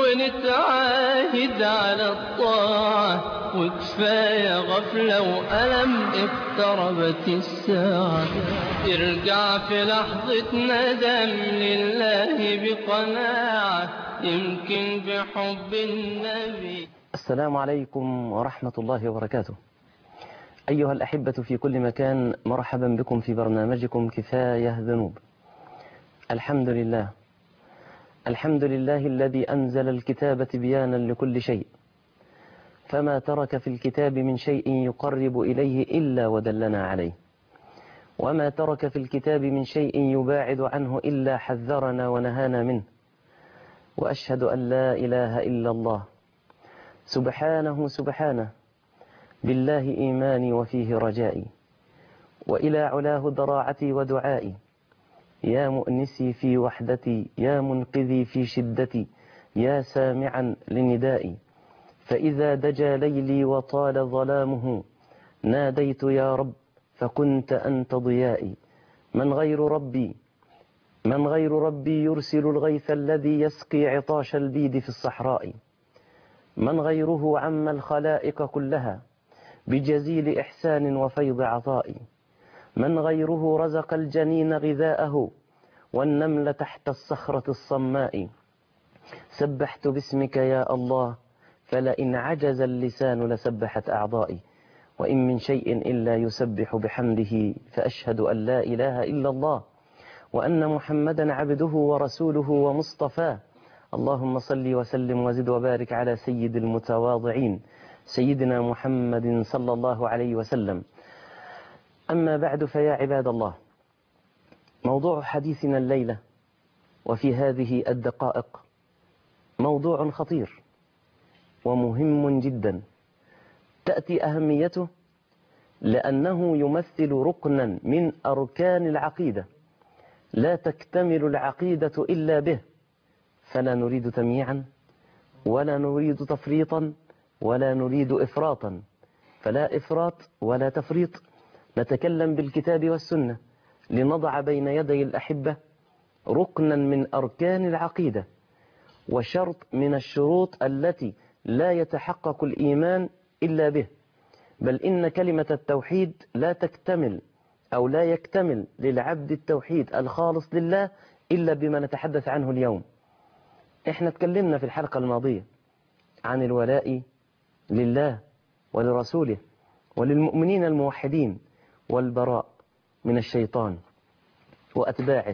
ونتعاهد على الطاعة وكفاية غفلة وألم اقتربت الساعة ارجع في لحظة ندم لله بقناعة يمكن بحب النبي السلام عليكم ورحمة الله وبركاته أيها الأحبة في كل مكان مرحبا بكم في برنامجكم كفاية ذنوب الحمد لله الحمد لله الذي أنزل الكتاب تبيانا لكل شيء فما ترك في الكتاب من شيء يقرب إليه إلا ودلنا عليه وما ترك في الكتاب من شيء يباعد عنه إلا حذرنا ونهانا منه وأشهد أن لا إله إلا الله سبحانه سبحانه بالله إيماني وفيه رجائي وإلى علاه ضراعتي ودعائي يا مؤنسي في وحدتي يا منقذي في شدتي يا سامعا لندائي فإذا دجى ليلي وطال ظلامه ناديت يا رب فكنت أنت ضيائي من غير ربي من غير ربي يرسل الغيث الذي يسقي عطاش البيد في الصحراء من غيره عم الخلائق كلها بجزيل إحسان وفيض عطاء من غيره رزق الجنين غذاءه والنمل تحت الصخرة الصماء سبحت باسمك يا الله فلئن عجز اللسان لسبحت أعضائي وإن من شيء إلا يسبح بحمده فأشهد أن لا إله إلا الله وأن محمدا عبده ورسوله ومصطفاه اللهم صل وسلم وزد وبارك على سيد المتواضعين سيدنا محمد صلى الله عليه وسلم أما بعد فيا عباد الله موضوع حديثنا الليلة وفي هذه الدقائق موضوع خطير ومهم جدا تأتي أهميته لأنه يمثل ركنا من أركان العقيدة لا تكتمل العقيدة إلا به فلا نريد تمييعا ولا نريد تفريطا ولا نريد إفراطا فلا إفراط ولا تفريط نتكلم بالكتاب والسنة لنضع بين يدي الأحبة ركنا من أركان العقيدة وشرط من الشروط التي لا يتحقق الإيمان إلا به بل إن كلمة التوحيد لا تكتمل أو لا يكتمل للعبد التوحيد الخالص لله إلا بما نتحدث عنه اليوم احنا اتكلمنا في الحلقة الماضية عن الولاء لله ولرسوله وللمؤمنين الموحدين والبراء من الشيطان وأتباعه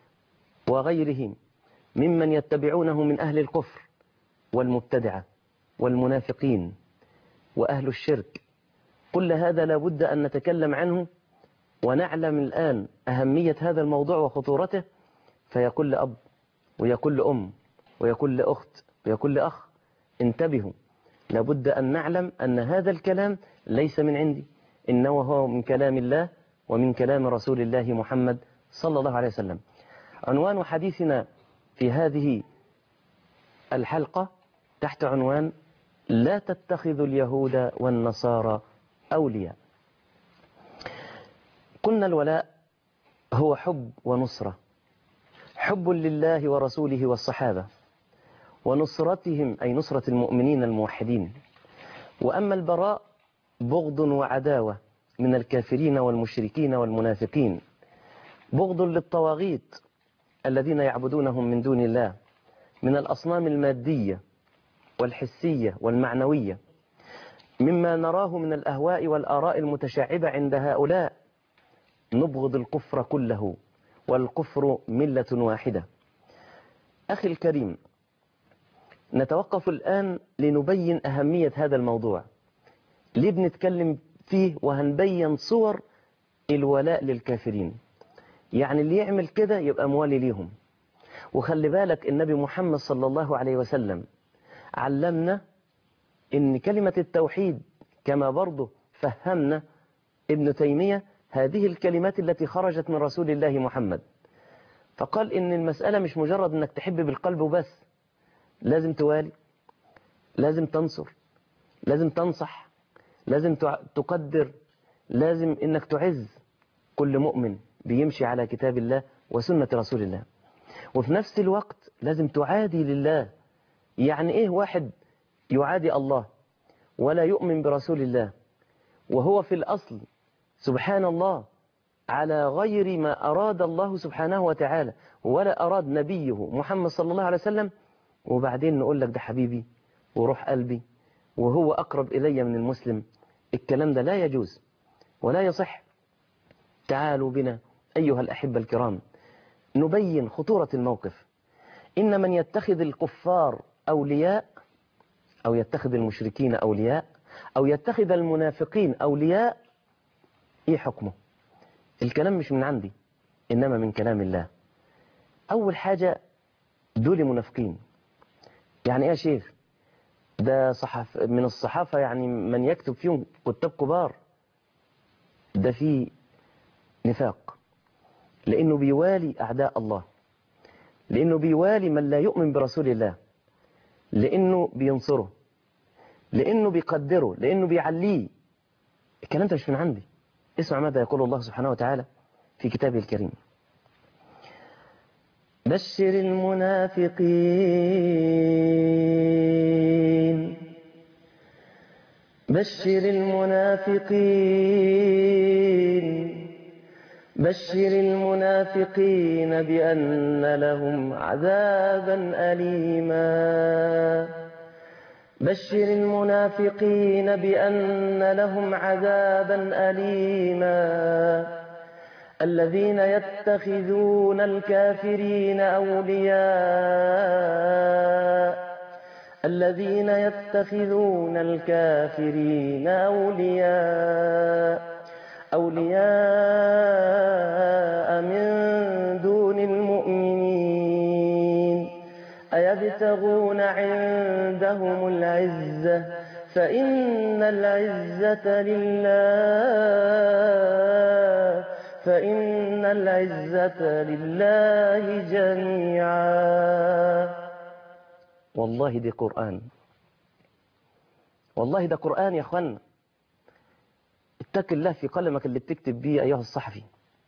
وغيرهم ممن يتبعونه من أهل الكفر والمبتدعة والمنافقين وأهل الشرك كل هذا لابد أن نتكلم عنه ونعلم الآن أهمية هذا الموضوع وخطورته فيقول لأب ويقول لأم ويقول لأخت ويقول لأخ انتبهوا لابد أن نعلم أن هذا الكلام ليس من عندي إنه هو من كلام الله ومن كلام رسول الله محمد صلى الله عليه وسلم عنوان حديثنا في هذه الحلقة تحت عنوان لا تتخذوا اليهود والنصارى أولياء قلنا الولاء هو حب ونصرة حب لله ورسوله والصحابة ونصرتهم أي نصرة المؤمنين الموحدين وأما البراء بغض وعداوة من الكافرين والمشركين والمنافقين بغض للطواغيت الذين يعبدونهم من دون الله من الأصنام المادية والحسية والمعنوية مما نراه من الأهواء والآراء المتشعبة عند هؤلاء نبغض الكفر كله والكفر ملة واحدة أخي الكريم نتوقف الآن لنبين أهمية هذا الموضوع ليه بنتكلم فيه وهنبين صور الولاء للكافرين يعني اللي يعمل كده يبقى موالي ليهم وخلي بالك النبي محمد صلى الله عليه وسلم علمنا ان كلمة التوحيد كما برضه فهمنا ابن تيمية هذه الكلمات التي خرجت من رسول الله محمد فقال ان المسألة مش مجرد انك تحب بالقلب وبس لازم توالي لازم تنصر لازم تنصح لازم تقدر لازم انك تعز كل مؤمن بيمشي على كتاب الله وسنة رسول الله وفي نفس الوقت لازم تعادي لله يعني إيه واحد يعادي الله ولا يؤمن برسول الله وهو في الأصل سبحان الله على غير ما أراد الله سبحانه وتعالى ولا أراد نبيه محمد صلى الله عليه وسلم وبعدين نقول لك ده حبيبي وروح قلبي وهو أقرب إلي من المسلم الكلام ده لا يجوز ولا يصح تعالوا بنا أيها الأحبة الكرام نبين خطورة الموقف إن من يتخذ الكفار أولياء أو يتخذ المشركين أولياء أو يتخذ المنافقين أولياء إيه حكمه الكلام مش من عندي إنما من كلام الله أول حاجة دول منافقين يعني إيه يا شيخ ده صحف من الصحافة يعني من يكتب فيهم كتاب كبار ده فيه نفاق لأنه بيوالي أعداء الله لأنه بيوالي من لا يؤمن برسول الله لأنه بينصره لأنه بيقدره لأنه بيعليه الكلام ده مش من عندي اسمع ماذا يقول الله سبحانه وتعالى في كتابه الكريم بشر المنافقين بشر المنافقين بشر المنافقين بأن لهم عذابا أليما بشر المنافقين بأن لهم عذابا أليما الذين يتخذون الكافرين أولياء الذين يتخذون الكافرين أولياء أولياء من دون المؤمنين أيبتغون عندهم العزة فإن العزة لله فإن العزة لله جميعا والله دي قرآن والله ده قرآن يا أخوانا اتق الله في قلمك اللي بتكتب بيه أيها الصحفي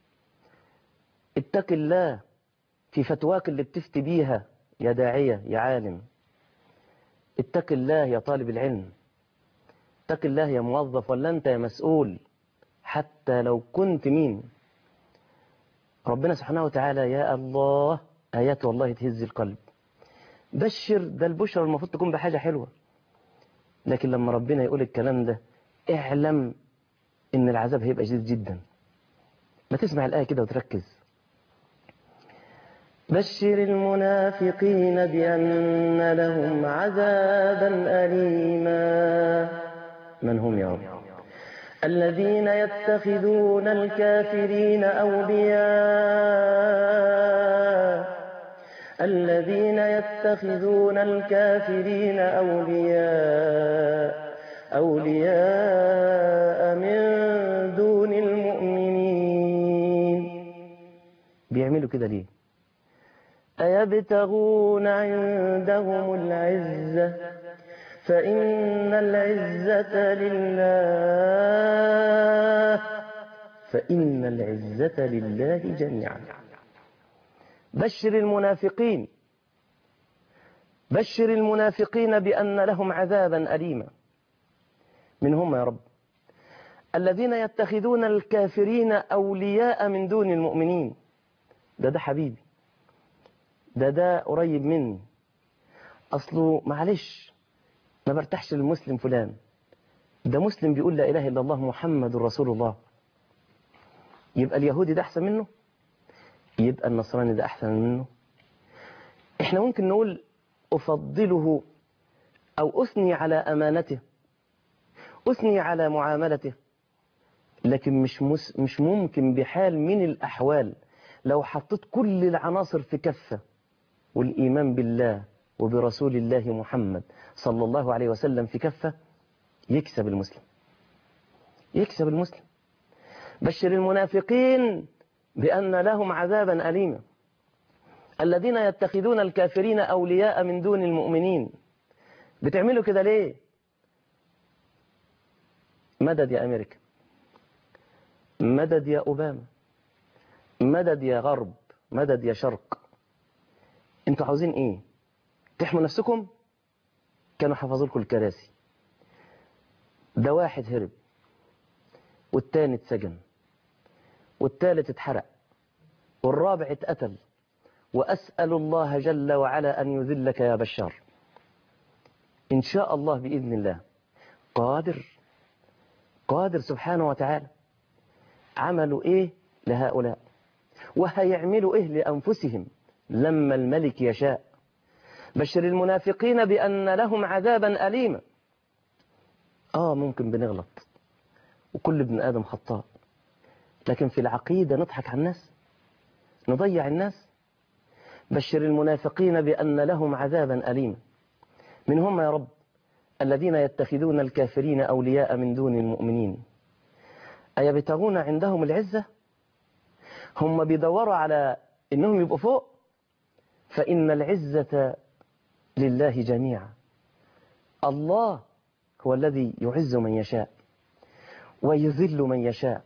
اتق الله في فتواك اللي بتفتي بيها يا داعية يا عالم اتق الله يا طالب العلم اتق الله يا موظف ولا أنت يا مسؤول حتى لو كنت مين ربنا سبحانه وتعالى يا الله آيات والله تهز القلب بشر ده البشرى المفروض تكون بحاجة حلوة لكن لما ربنا يقول الكلام ده اعلم ان العذاب هيبقى شديد جدا ما تسمع الآية كده وتركز بشر المنافقين بأن لهم عذابا أليما من هم يا رب الذين يتخذون الكافرين أولياء الذين يتخذون الكافرين أولياء أولياء من دون المؤمنين بيعملوا كده ليه أيبتغون عندهم العزة فإن العزة لله فإن العزة لله جميعا بشر المنافقين بشر المنافقين بأن لهم عذابا أليما من هم يا رب الذين يتخذون الكافرين أولياء من دون المؤمنين ده ده حبيبي ده ده قريب مني أصله معلش ما برتاحش للمسلم فلان ده مسلم بيقول لا إله إلا الله محمد رسول الله يبقى اليهودي ده أحسن منه يبقى النصراني ده أحسن منه إحنا ممكن نقول أفضله أو أثني على أمانته أثني على معاملته لكن مش مس مش ممكن بحال من الأحوال لو حطيت كل العناصر في كفة والإيمان بالله وبرسول الله محمد صلى الله عليه وسلم في كفة يكسب المسلم يكسب المسلم بشر المنافقين بأن لهم عذابا أليما الذين يتخذون الكافرين أولياء من دون المؤمنين بتعملوا كده ليه مدد يا أمريكا مدد يا أوباما مدد يا غرب مدد يا شرق انتوا عاوزين ايه تحموا نفسكم كانوا حفظوا لكم الكراسي ده واحد هرب والتاني اتسجن والتالت اتحرق والرابع اتقتل وأسأل الله جل وعلا أن يذلك يا بشار إن شاء الله بإذن الله قادر قادر سبحانه وتعالى عملوا إيه لهؤلاء وهيعملوا إيه لأنفسهم لما الملك يشاء بشر المنافقين بأن لهم عذابا أليما آه ممكن بنغلط وكل ابن آدم خطاء لكن في العقيدة نضحك على الناس نضيع الناس بشر المنافقين بأن لهم عذابا أليما من هم يا رب الذين يتخذون الكافرين أولياء من دون المؤمنين أيبتغون عندهم العزة هم بيدوروا على إنهم يبقوا فوق فإن العزة لله جميعا الله هو الذي يعز من يشاء ويذل من يشاء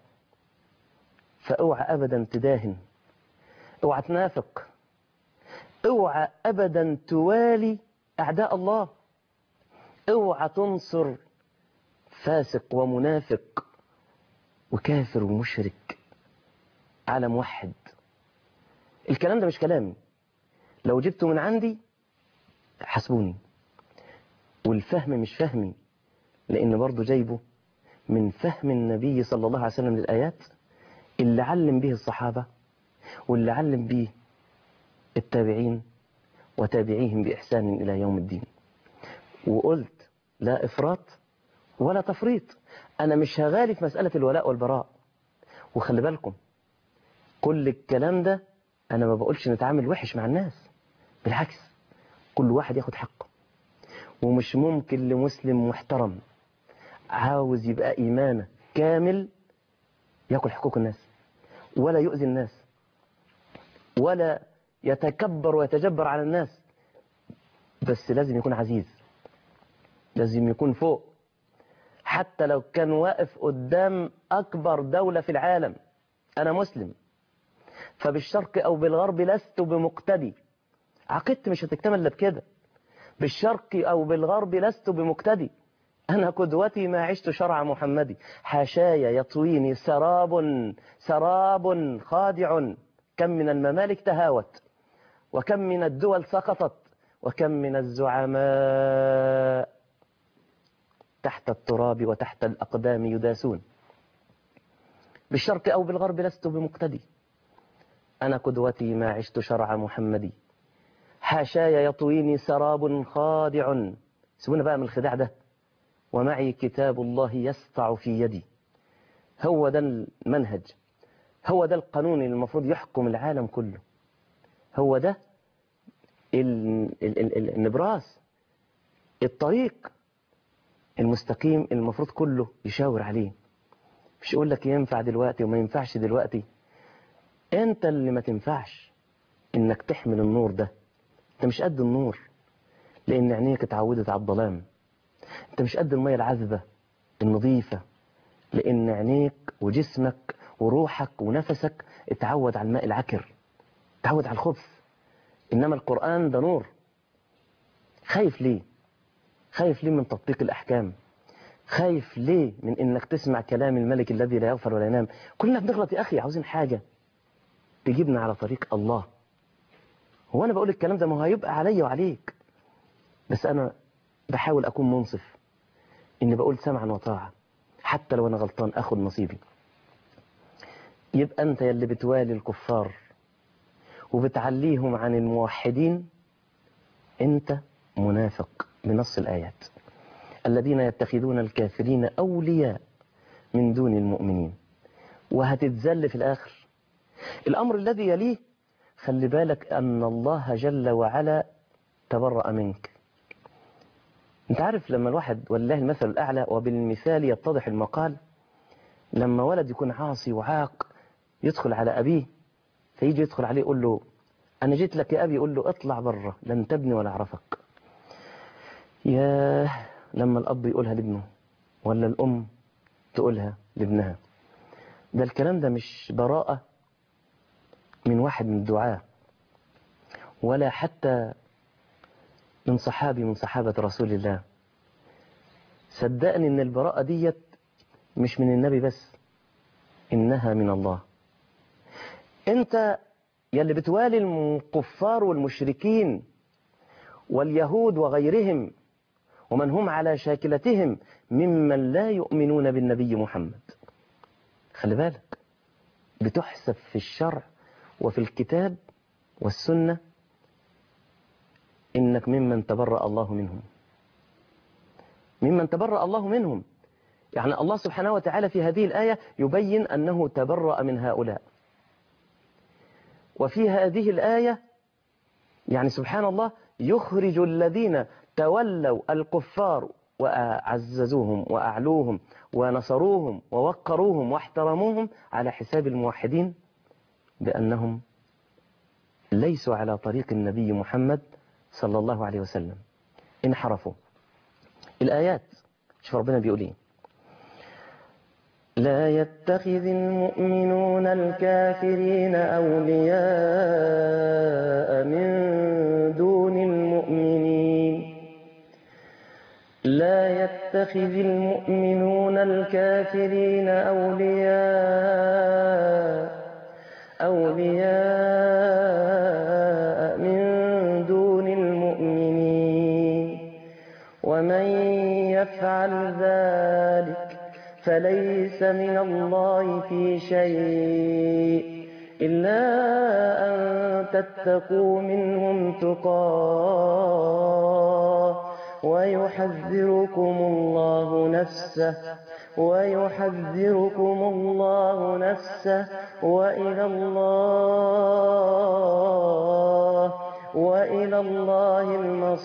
فاوعى أبدا تداهن اوعى تنافق اوعى أبدا توالي أعداء الله اوعى تنصر فاسق ومنافق وكافر ومشرك على موحد الكلام ده مش كلامي لو جبته من عندي حسبوني والفهم مش فهمي لأن برضو جايبه من فهم النبي صلى الله عليه وسلم للآيات اللي علم به الصحابة واللي علم به التابعين وتابعيهم بإحسان إلى يوم الدين وقلت لا إفراط ولا تفريط أنا مش هغالي في مسألة الولاء والبراء وخلي بالكم كل الكلام ده أنا ما بقولش نتعامل وحش مع الناس بالعكس كل واحد ياخد حقه ومش ممكن لمسلم محترم عاوز يبقى إيمانه كامل ياكل حقوق الناس ولا يؤذي الناس ولا يتكبر ويتجبر على الناس بس لازم يكون عزيز لازم يكون فوق حتى لو كان واقف قدام أكبر دولة في العالم أنا مسلم فبالشرق أو بالغرب لست بمقتدي عقيدتي مش هتكتمل الا بكده بالشرق أو بالغرب لست بمقتدي أنا قدوتي ما عشت شرع محمدي حاشايا يطويني سراب سراب خادع كم من الممالك تهاوت وكم من الدول سقطت وكم من الزعماء تحت التراب وتحت الأقدام يداسون بالشرق أو بالغرب لست بمقتدي أنا قدوتي ما عشت شرع محمدي حاشايا يطويني سراب خادع سيبونا بقى من الخداع ده ومعي كتاب الله يسطع في يدي هو ده المنهج هو ده القانون اللي المفروض يحكم العالم كله هو ده ال- ال- ال- ال- النبراس الطريق المستقيم المفروض كله يشاور عليه مش يقول لك ينفع دلوقتي وما ينفعش دلوقتي انت اللي ما تنفعش انك تحمل النور ده انت مش قد النور لان عينيك اتعودت على الظلام انت مش قد المية العذبة النظيفة لان عينيك وجسمك وروحك ونفسك اتعود على الماء العكر اتعود على الخبث انما القرآن ده نور خايف ليه خايف ليه من تطبيق الأحكام خايف ليه من انك تسمع كلام الملك الذي لا يغفر ولا ينام كلنا بنغلط يا اخي عاوزين حاجة تجيبنا على طريق الله هو انا بقول الكلام ده ما هو هيبقى عليا وعليك بس انا بحاول اكون منصف اني بقول سمعا وطاعة حتى لو انا غلطان اخد نصيبي يبقى انت يلي بتوالي الكفار وبتعليهم عن الموحدين انت منافق بنص الايات الذين يتخذون الكافرين اولياء من دون المؤمنين وهتتذل في الاخر الامر الذي يليه خلي بالك ان الله جل وعلا تبرأ منك انت عارف لما الواحد ولله المثل الاعلى وبالمثال يتضح المقال لما ولد يكون عاصي وعاق يدخل على ابيه فيجي يدخل عليه يقول له انا جيت لك يا ابي يقول له اطلع بره لن تبني ولا اعرفك ياه لما الاب يقولها لابنه ولا الام تقولها لابنها ده الكلام ده مش براءة من واحد من الدعاة ولا حتى من صحابي من صحابة رسول الله صدقني ان البراءة ديت مش من النبي بس انها من الله انت يلي بتوالي الكفار والمشركين واليهود وغيرهم ومن هم على شاكلتهم ممن لا يؤمنون بالنبي محمد خلي بالك بتحسب في الشرع وفي الكتاب والسنة إنك ممن تبرأ الله منهم ممن تبرأ الله منهم يعني الله سبحانه وتعالى في هذه الآية يبين أنه تبرأ من هؤلاء وفي هذه الآية يعني سبحان الله يخرج الذين تولوا الكفار وأعززوهم وأعلوهم ونصروهم ووقروهم واحترموهم على حساب الموحدين بأنهم ليسوا على طريق النبي محمد صلى الله عليه وسلم انحرفوا الآيات شوف ربنا بيقول ايه لا يتخذ المؤمنون الكافرين أولياء من دون المؤمنين لا يتخذ المؤمنون الكافرين أولياء أولياء من دون المؤمنين ومن يفعل ذلك فليس من الله في شيء إلا أن تتقوا منهم تقاه ويحذركم الله نفسه ويحذركم الله نفسه وإلى الله وإلى الله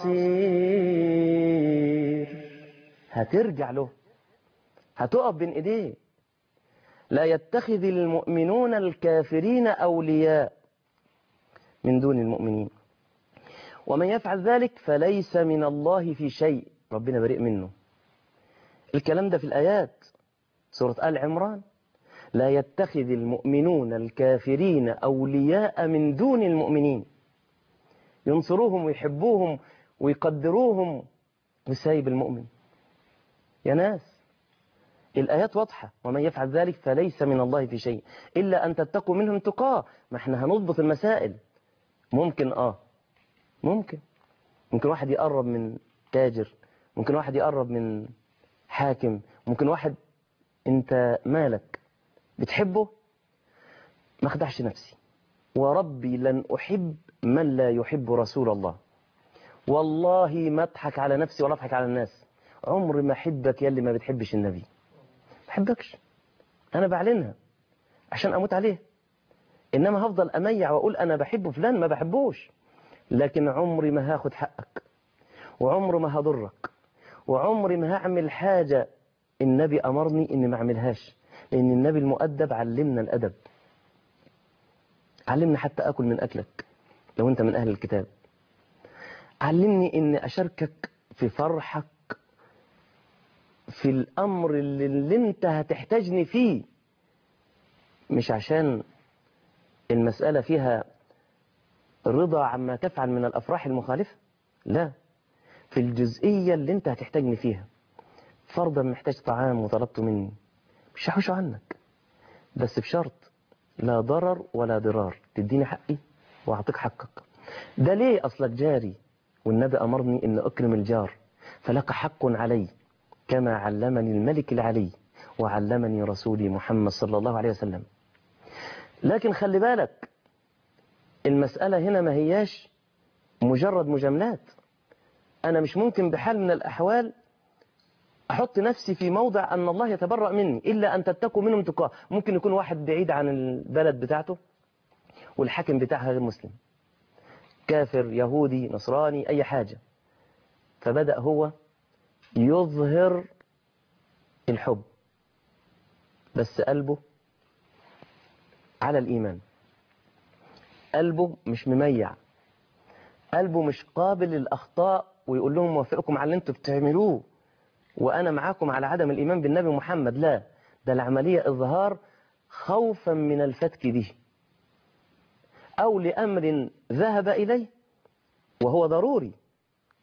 المصير هترجع له هتقف بين ايديه لا يتخذ المؤمنون الكافرين أولياء من دون المؤمنين ومن يفعل ذلك فليس من الله في شيء ربنا بريء منه الكلام ده في الآيات سورة آل عمران لا يتخذ المؤمنون الكافرين أولياء من دون المؤمنين ينصروهم ويحبوهم ويقدروهم وسايب المؤمن يا ناس الآيات واضحة ومن يفعل ذلك فليس من الله في شيء إلا أن تتقوا منهم تقاه ما احنا هنضبط المسائل ممكن آه ممكن ممكن واحد يقرب من تاجر ممكن واحد يقرب من حاكم ممكن واحد انت مالك بتحبه ما خدعش نفسي وربي لن أحب من لا يحب رسول الله والله ما اضحك على نفسي ولا اضحك على الناس عمر ما احبك يلي ما بتحبش النبي ما احبكش انا بعلنها عشان اموت عليه انما هفضل اميع واقول انا بحب فلان ما بحبوش لكن عمري ما هاخد حقك وعمري ما هضرك وعمري ما هعمل حاجة النبي أمرني إني ما أعملهاش لأن النبي المؤدب علمنا الأدب علمنا حتى أكل من أكلك لو أنت من أهل الكتاب علمني إني أشاركك في فرحك في الأمر اللي, اللي أنت هتحتاجني فيه مش عشان المسألة فيها رضا عما تفعل من الأفراح المخالفة لا في الجزئية اللي انت هتحتاجني فيها فرضا محتاج طعام وطلبته مني مش هحوشه عنك بس بشرط لا ضرر ولا ضرار تديني حقي واعطيك حقك ده ليه اصلك جاري والنبي امرني ان اكرم الجار فلك حق علي كما علمني الملك العلي وعلمني رسولي محمد صلى الله عليه وسلم لكن خلي بالك المسألة هنا ما هياش مجرد مجاملات أنا مش ممكن بحال من الأحوال أحط نفسي في موضع أن الله يتبرأ مني إلا أن تتقوا منهم تقاه ممكن يكون واحد بعيد عن البلد بتاعته والحاكم بتاعها غير مسلم كافر يهودي نصراني أي حاجة فبدأ هو يظهر الحب بس قلبه على الإيمان قلبه مش مميع قلبه مش قابل للأخطاء ويقول لهم موافقكم على اللي انتوا بتعملوه وأنا معاكم على عدم الإيمان بالنبي محمد لا ده العملية إظهار خوفا من الفتك به أو لأمر ذهب إليه وهو ضروري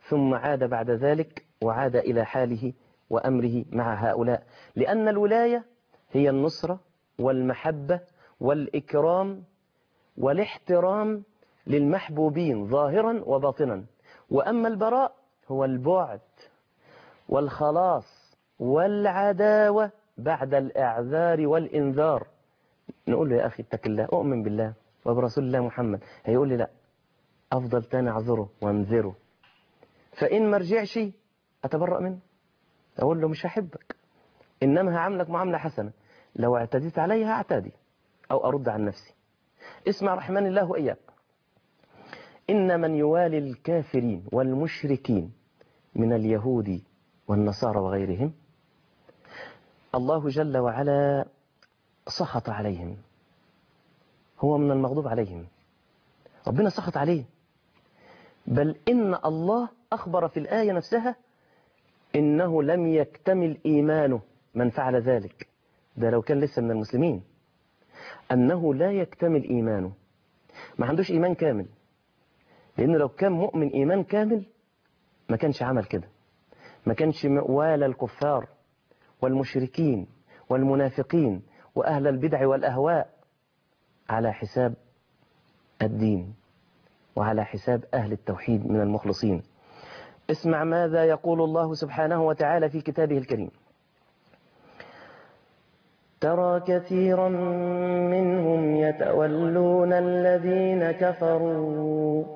ثم عاد بعد ذلك وعاد إلى حاله وأمره مع هؤلاء لأن الولاية هي النصرة والمحبة والإكرام والاحترام للمحبوبين ظاهرا وباطنا وأما البراء هو البعد والخلاص والعداوة بعد الإعذار والإنذار نقول له يا أخي اتق الله أؤمن بالله وبرسول الله محمد هيقول لي لا أفضل تاني أعذره وأنذره فإن ما رجعش أتبرأ منه أقول له مش هحبك إنما هعاملك معاملة حسنة لو اعتديت علي هعتدي أو أرد عن نفسي اسمع رحمن الله وإياك إن من يوالي الكافرين والمشركين من اليهود والنصارى وغيرهم الله جل وعلا سخط عليهم هو من المغضوب عليهم ربنا سخط عليه بل إن الله أخبر في الآية نفسها إنه لم يكتمل إيمانه من فعل ذلك ده لو كان لسه من المسلمين أنه لا يكتمل إيمانه ما عندوش إيمان كامل لأنه لو كان مؤمن إيمان كامل ما كانش عمل كده ما كانش والى الكفار والمشركين والمنافقين وأهل البدع والأهواء على حساب الدين وعلى حساب أهل التوحيد من المخلصين اسمع ماذا يقول الله سبحانه وتعالى في كتابه الكريم ترى كثيرا منهم يتولون الذين كفروا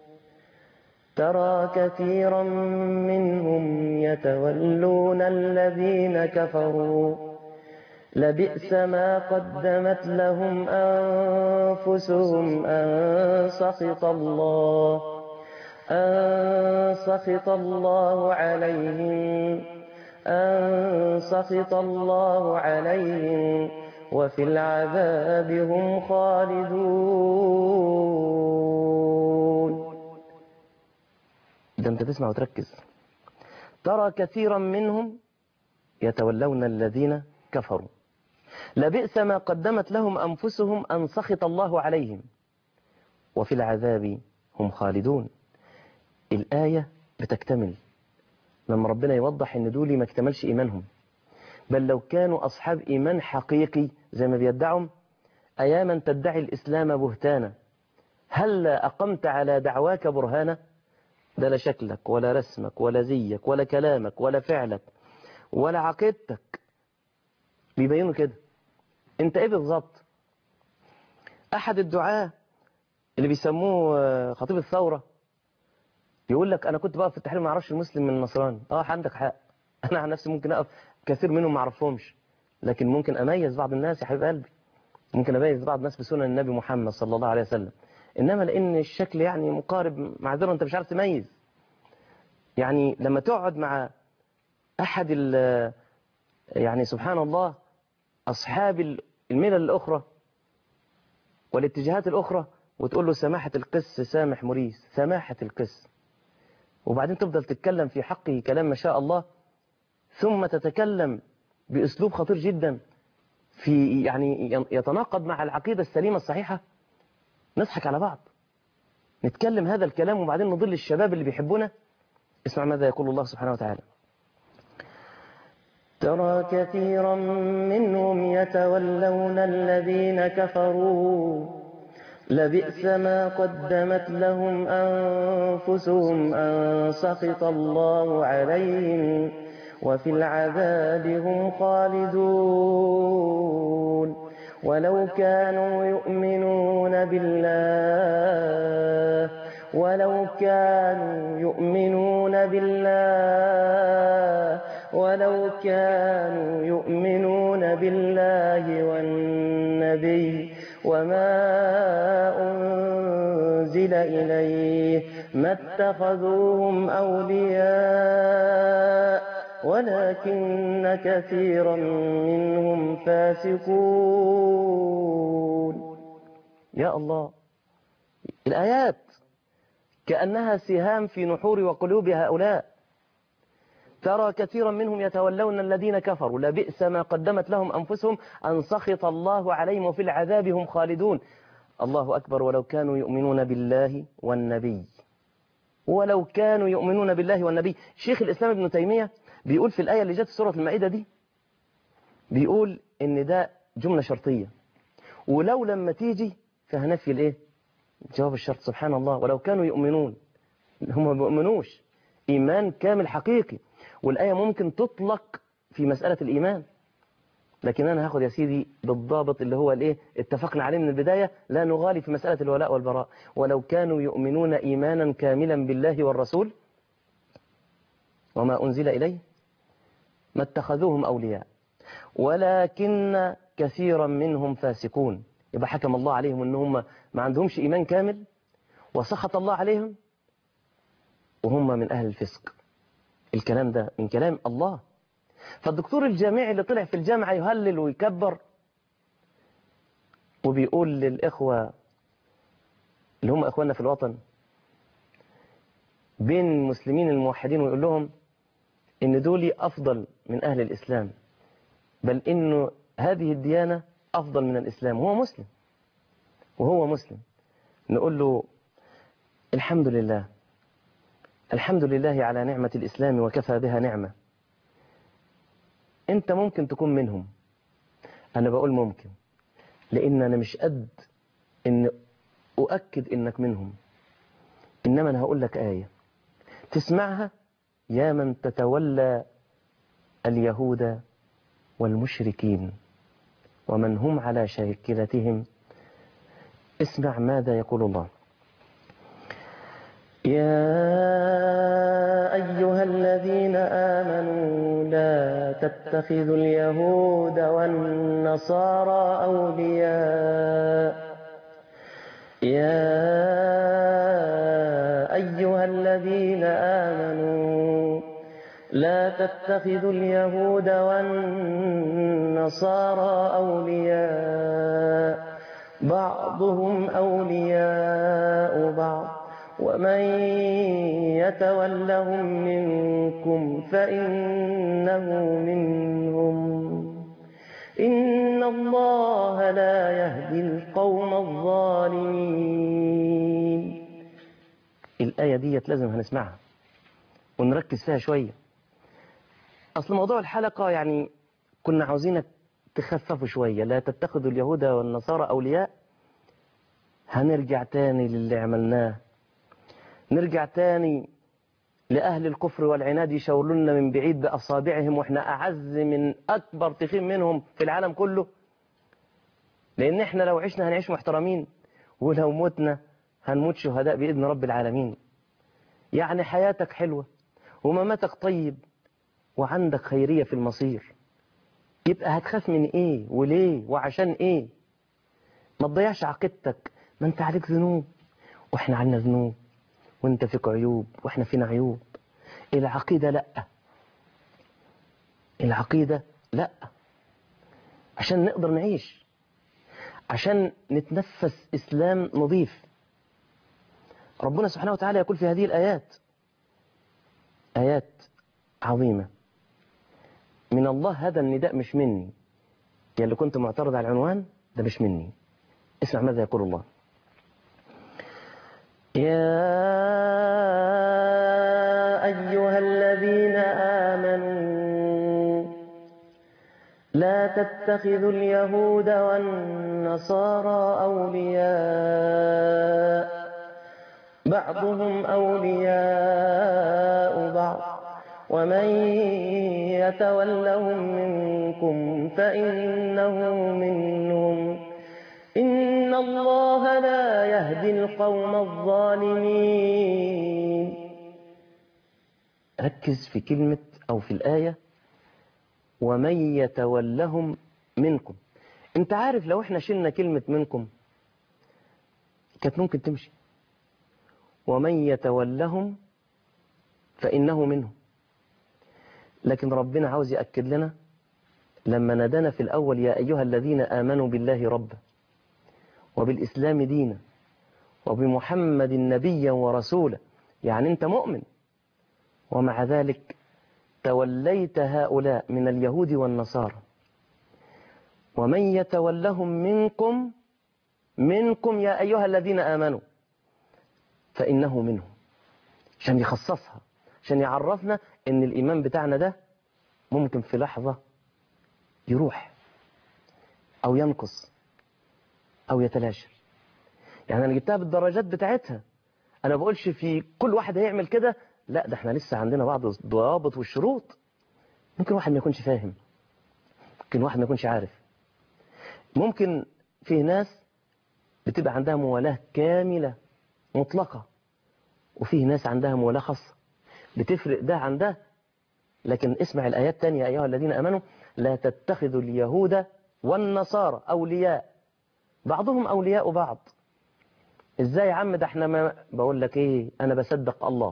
ترى كثيرا منهم يتولون الذين كفروا لبئس ما قدمت لهم أنفسهم أن سخط الله أن سخط الله عليهم أن سخط الله عليهم وفي العذاب هم خالدون ده انت تسمع وتركز ترى كثيرا منهم يتولون الذين كفروا لبئس ما قدمت لهم أنفسهم أن سخط الله عليهم وفي العذاب هم خالدون الآية بتكتمل لما ربنا يوضح ان دول ما اكتملش ايمانهم بل لو كانوا اصحاب ايمان حقيقي زي ما بيدعهم اياما تدعي الاسلام بهتانا هل اقمت على دعواك برهانا ده لا شكلك ولا رسمك ولا زيك ولا كلامك ولا فعلك ولا عقيدتك بيبينوا كده انت ايه بالظبط احد الدعاة اللي بيسموه خطيب الثورة يقول لك انا كنت بقف في التحرير ما اعرفش المسلم من النصراني اه عندك حق انا عن نفسي ممكن اقف كثير منهم ما اعرفهمش لكن ممكن اميز بعض الناس يا حبيب قلبي ممكن اميز بعض الناس بسنن النبي محمد صلى الله عليه وسلم انما لان الشكل يعني مقارب معذره انت مش عارف تميز يعني لما تقعد مع احد ال يعني سبحان الله اصحاب الملل الاخرى والاتجاهات الاخرى وتقول له سماحه القس سامح مريس سماحه القس وبعدين تفضل تتكلم في حقه كلام ما شاء الله ثم تتكلم بأسلوب خطير جدا في يعني يتناقض مع العقيدة السليمة الصحيحة نضحك على بعض نتكلم هذا الكلام وبعدين نضل الشباب اللي بيحبونا اسمع ماذا يقول الله سبحانه وتعالى ترى كثيرا منهم يتولون الذين كفروا لبئس ما قدمت لهم أنفسهم أن سخط الله عليهم وفي العذاب هم خالدون ولو كانوا يؤمنون بالله ولو كانوا يؤمنون بالله ولو كانوا يؤمنون بالله والنبي وما أنزل إليه ما اتخذوهم أولياء ولكن كثيرا منهم فاسقون يا الله الآيات كأنها سهام في نحور وقلوب هؤلاء ترى كثيرا منهم يتولون الذين كفروا لبئس ما قدمت لهم أنفسهم أن سخط الله عليهم وفي العذاب هم خالدون الله أكبر ولو كانوا يؤمنون بالله والنبي ولو كانوا يؤمنون بالله والنبي شيخ الإسلام ابن تيمية بيقول في الآية اللي جت في سورة المائدة دي بيقول إن ده جملة شرطية ولو لما تيجي فهنفي الإيه جواب الشرط سبحان الله ولو كانوا يؤمنون هم ما بيؤمنوش إيمان كامل حقيقي والآية ممكن تطلق في مسألة الإيمان لكن أنا هاخد يا سيدي بالضابط اللي هو الإيه اتفقنا عليه من البداية لا نغالي في مسألة الولاء والبراء ولو كانوا يؤمنون إيمانا كاملا بالله والرسول وما أنزل إليه ما اتخذوهم أولياء ولكن كثيرا منهم فاسقون يبقى حكم الله عليهم أنهم ما عندهمش إيمان كامل وسخط الله عليهم وهم من أهل الفسق الكلام ده من كلام الله فالدكتور الجامعي اللي طلع في الجامعة يهلل ويكبر وبيقول للإخوة اللي هم إخواننا في الوطن بين المسلمين الموحدين ويقول لهم إن دول أفضل من أهل الإسلام بل إنه هذه الديانة أفضل من الإسلام هو مسلم وهو مسلم نقول له الحمد لله الحمد لله على نعمة الإسلام وكفى بها نعمة أنت ممكن تكون منهم أنا بقول ممكن لأن أنا مش قد إن أؤكد إنك منهم إنما أنا هقول لك آية تسمعها يا من تتولى اليهود والمشركين ومن هم على شاكلتهم اسمع ماذا يقول الله يا أيها الذين آمنوا لا تتخذوا اليهود والنصارى أولياء يا أيها الذين آمنوا لا تتخذوا اليهود والنصارى أولياء بعضهم أولياء بعض ومن يتولهم منكم فإنه منهم إن الله لا يهدي القوم الظالمين الآية دي لازم هنسمعها ونركز فيها شوية أصل موضوع الحلقة يعني كنا عاوزينك تخففوا شوية لا تتخذوا اليهود والنصارى أولياء هنرجع تاني للي عملناه نرجع تاني لأهل الكفر والعناد يشاورلنا من بعيد بأصابعهم وإحنا أعز من أكبر تخين منهم في العالم كله لأن إحنا لو عشنا هنعيش محترمين ولو متنا هنموت شهداء بإذن رب العالمين يعني حياتك حلوة ومماتك طيب وعندك خيرية في المصير يبقى هتخاف من إيه وليه وعشان إيه ما تضيعش عقيدتك ما أنت عليك ذنوب وإحنا عنا ذنوب وانت فيك عيوب واحنا فينا عيوب العقيدة لا العقيدة لا عشان نقدر نعيش عشان نتنفس إسلام نظيف ربنا سبحانه وتعالى يقول في هذه الآيات آيات عظيمة من الله هذا النداء مش مني يا اللي كنت معترض على العنوان ده مش مني اسمع ماذا يقول الله يا أيها الذين آمنوا لا تتخذوا اليهود والنصارى أولياء بعضهم أولياء بعض ومن يتولهم منكم فإنه منهم إن الله لا يهدي القوم الظالمين ركز في كلمة أو في الآية ومن يتولهم منكم انت عارف لو احنا شلنا كلمة منكم كانت ممكن تمشي ومن يتولهم فإنه منهم لكن ربنا عاوز يأكد لنا لما نادانا في الأول يا أيها الذين آمنوا بالله ربا وبالإسلام دينا وبمحمد نبيا ورسولا يعني أنت مؤمن ومع ذلك توليت هؤلاء من اليهود والنصارى ومن يتولهم منكم منكم يا أيها الذين آمنوا فإنه منهم عشان يخصصها عشان يعرفنا ان الايمان بتاعنا ده ممكن في لحظة يروح او ينقص او يتلاشى يعني انا جبتها بالدرجات بتاعتها انا بقولش في كل واحد هيعمل كده لا ده احنا لسه عندنا بعض الضوابط والشروط ممكن واحد ما يكونش فاهم ممكن واحد ما يكونش عارف ممكن في ناس بتبقى عندها موالاة كاملة مطلقة وفيه ناس عندها موالاة خاصة بتفرق ده عن ده لكن اسمع الآيات الثانية أيها الذين أمنوا لا تتخذوا اليهود والنصارى أولياء بعضهم أولياء بعض ازاي يا عم ده احنا ما بقول لك ايه انا بصدق الله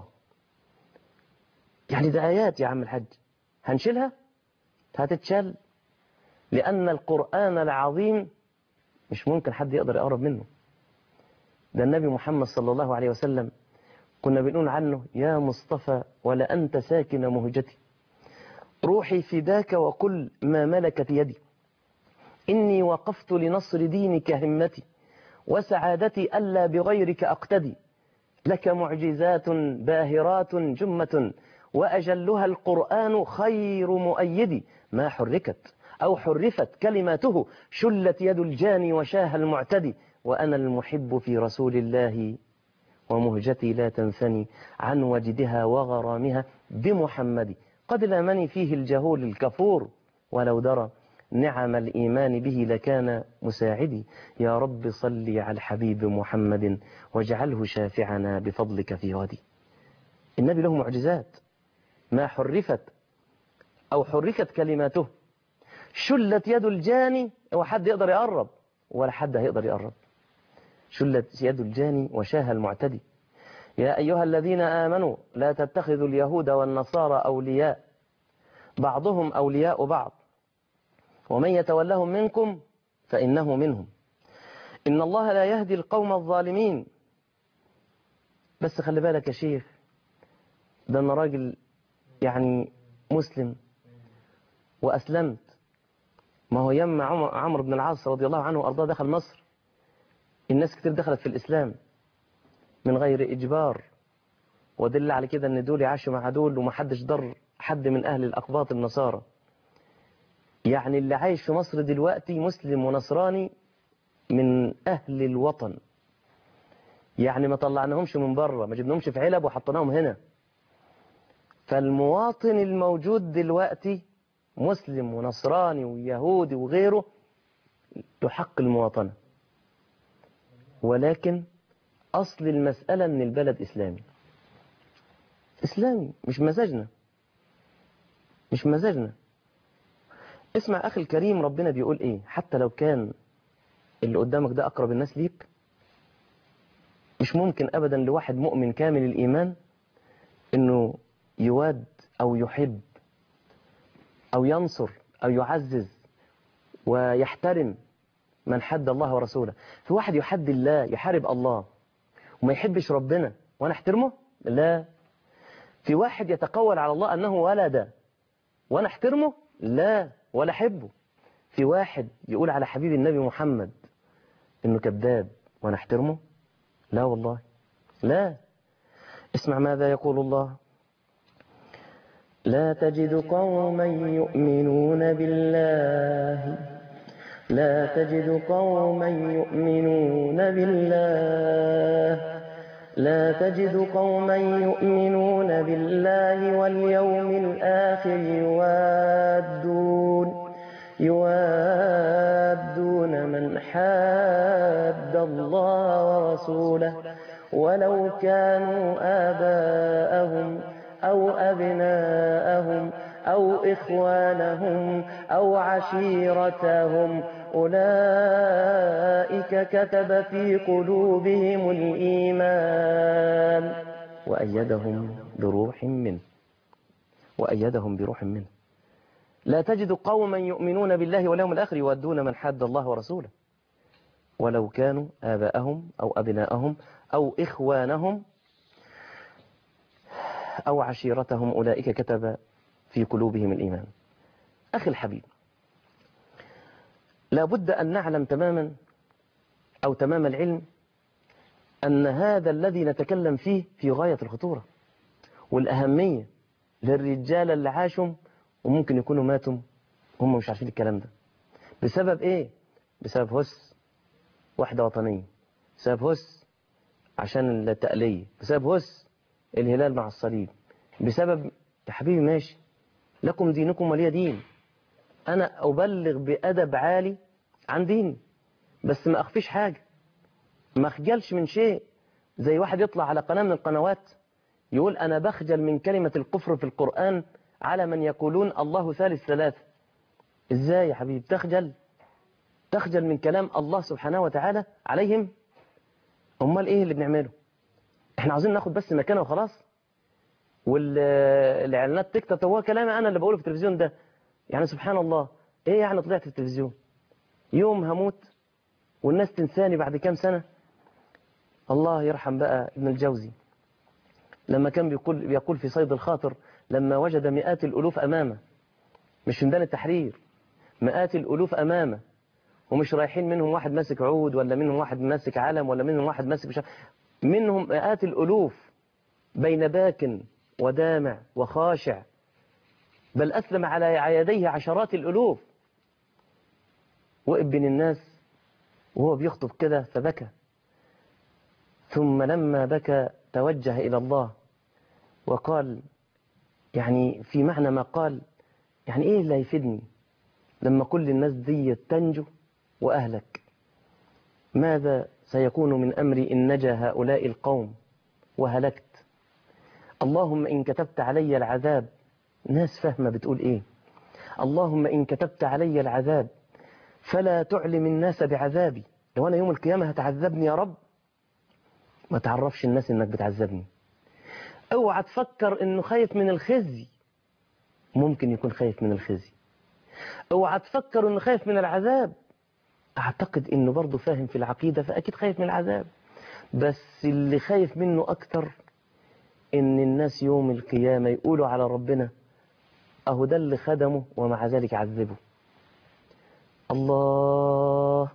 يعني ده ايات يا عم الحاج هنشيلها هتتشال لان القرآن العظيم مش ممكن حد يقدر يقرب منه ده النبي محمد صلى الله عليه وسلم كنا بنقول عنه يا مصطفى ولا أنت ساكن مهجتي روحي فداك وكل ما ملكت يدي إني وقفت لنصر دينك همتي وسعادتي ألا بغيرك أقتدي لك معجزات باهرات جمة وأجلها القرآن خير مؤيد ما حركت أو حرفت كلماته شلت يد الجاني وشاه المعتدي وأنا المحب في رسول الله ومهجتي لا تنثني عن وجدها وغرامها بمحمد قد لامني فيه الجهول الكفور ولو درى نعم الإيمان به لكان مساعدي يا رب صل على الحبيب محمد واجعله شافعنا بفضلك في غدي النبي له معجزات ما حرفت أو حركت كلماته شلت يد الجاني وحد يقدر يقرب ولا حد هيقدر يقرب شلت يد الجاني وشاه المعتدي يا أيها الذين آمنوا لا تتخذوا اليهود والنصارى أولياء بعضهم أولياء بعض ومن يتولهم منكم فإنه منهم إن الله لا يهدي القوم الظالمين بس خلي بالك يا شيخ ده أنا راجل يعني مسلم وأسلمت ما هو يم عمرو بن العاص رضي الله عنه وأرضاه دخل مصر الناس كتير دخلت في الإسلام من غير إجبار ودل على كده أن دول عاشوا مع دول ومحدش ضر حد من أهل الأقباط النصارى يعني اللي عايش في مصر دلوقتي مسلم ونصراني من أهل الوطن يعني ما طلعناهمش من بره ما جبناهمش في علب وحطيناهم هنا فالمواطن الموجود دلوقتي مسلم ونصراني ويهودي وغيره له حق المواطنة ولكن أصل المسألة أن البلد إسلامي إسلامي مش مزاجنا مش مزاجنا اسمع أخي الكريم ربنا بيقول إيه حتى لو كان اللي قدامك ده أقرب الناس ليك مش ممكن أبدا لواحد مؤمن كامل الإيمان إنه يواد أو يحب أو ينصر أو يعزز ويحترم من حد الله ورسوله في واحد يحد الله يحارب الله وما يحبش ربنا وأنا احترمه لا في واحد يتقول على الله أنه ولد وأنا احترمه لا ولا احبه في واحد يقول على حبيب النبي محمد انه كذاب وانا احترمه لا والله لا اسمع ماذا يقول الله لا تجد قوما يؤمنون بالله لا تجد قوما يؤمنون بالله لا تجد قوما يؤمنون بالله واليوم الآخر يوادون يوادون من حاد الله ورسوله ولو كانوا آباءهم أو أبناءهم أو إخوانهم أو عشيرتهم أولئك كتب في قلوبهم الإيمان وأيدهم بروح منه وأيدهم بروح منه لا تجد قوما يؤمنون بالله واليوم الآخر يودون من حد الله ورسوله ولو كانوا آباءهم أو أبناءهم أو إخوانهم أو عشيرتهم أولئك كتب في قلوبهم الإيمان أخي الحبيب لا بد أن نعلم تماما أو تمام العلم أن هذا الذي نتكلم فيه في غاية الخطورة والأهمية للرجال اللي عاشوا وممكن يكونوا ماتوا هم مش عارفين الكلام ده بسبب ايه بسبب هس وحدة وطنية بسبب هس عشان التقلية بسبب هس الهلال مع الصليب بسبب يا حبيبي ماشي لكم دينكم ولي دين أنا أبلغ بأدب عالي عن ديني بس ما أخفيش حاجة ما أخجلش من شيء زي واحد يطلع على قناة من القنوات يقول أنا بخجل من كلمة الكفر في القرآن على من يقولون الله ثالث ثلاثة إزاي يا حبيبي تخجل تخجل من كلام الله سبحانه وتعالى عليهم أمال إيه اللي بنعمله إحنا عاوزين ناخد بس مكانه وخلاص والإعلانات تكتب هو كلامي أنا اللي بقوله في التلفزيون ده يعني سبحان الله إيه يعني طلعت في التلفزيون يوم هموت والناس تنساني بعد كام سنة الله يرحم بقى ابن الجوزي لما كان بيقول, بيقول في صيد الخاطر لما وجد مئات الألوف أمامه مش في ميدان التحرير مئات الألوف أمامه ومش رايحين منهم واحد ماسك عود ولا منهم واحد ماسك علم ولا منهم واحد ماسك مش منهم مئات الألوف بين باك ودامع وخاشع بل أسلم على يديه عشرات الألوف وقف بين الناس وهو بيخطب كده فبكى ثم لما بكى توجه إلى الله وقال يعني في معنى ما قال يعني إيه اللي هيفيدني لما كل الناس دي تنجو وأهلك ماذا سيكون من أمري إن نجا هؤلاء القوم وهلكت اللهم إن كتبت علي العذاب ناس فاهمة بتقول إيه اللهم إن كتبت علي العذاب فلا تعلم الناس بعذابي لو أنا يوم القيامة هتعذبني يا رب ما تعرفش الناس إنك بتعذبني اوعى تفكر إنه خايف من الخزي ممكن يكون خايف من الخزي اوعى تفكر إنه خايف من العذاب أعتقد إنه برضه فاهم في العقيدة فأكيد خايف من العذاب بس اللي خايف منه أكتر إن الناس يوم القيامة يقولوا على ربنا أهو ده اللي خدمه ومع ذلك عذبه الله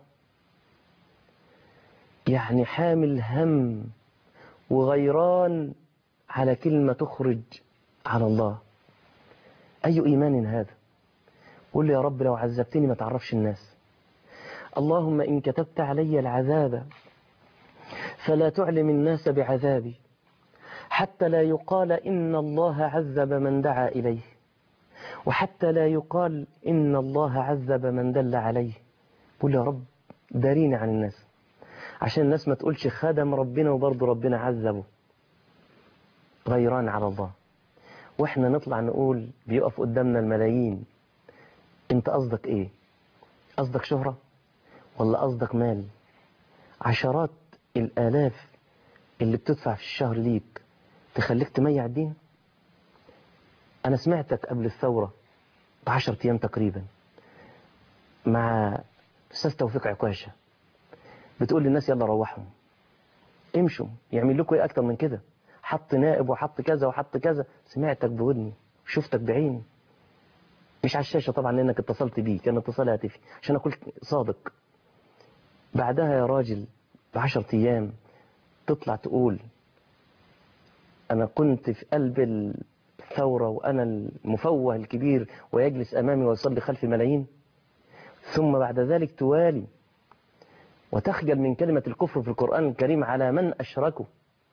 يعني حامل هم وغيران على كلمة تخرج على الله أي إيمان هذا قل يا رب لو عذبتني ما تعرفش الناس اللهم إن كتبت علي العذاب فلا تعلم الناس بعذابي حتى لا يقال إن الله عذب من دعا إليه وحتى لا يقال إن الله عذب من دل عليه قل يا رب داريني عن الناس عشان الناس ما تقولش خدم ربنا وبرضه ربنا عذبه غيران على الله واحنا نطلع نقول بيقف قدامنا الملايين انت قصدك ايه قصدك شهرة ولا قصدك مال عشرات الالاف اللي بتدفع في الشهر ليك تخليك تميع الدين انا سمعتك قبل الثورة بعشرة ايام تقريبا مع استاذ توفيق عكاشة بتقول للناس يلا روحهم امشوا يعمل لكم ايه اكتر من كده حط نائب وحط كذا وحط كذا سمعتك بودني شفتك بعيني مش على الشاشة طبعا لانك اتصلت بيه كان اتصال هاتفي عشان اكون صادق بعدها يا راجل بعشرة ايام تطلع تقول انا كنت في قلب الثورة وانا المفوه الكبير ويجلس امامي ويصلي خلف ملايين ثم بعد ذلك توالي وتخجل من كلمة الكفر في القرآن الكريم على من أشركوا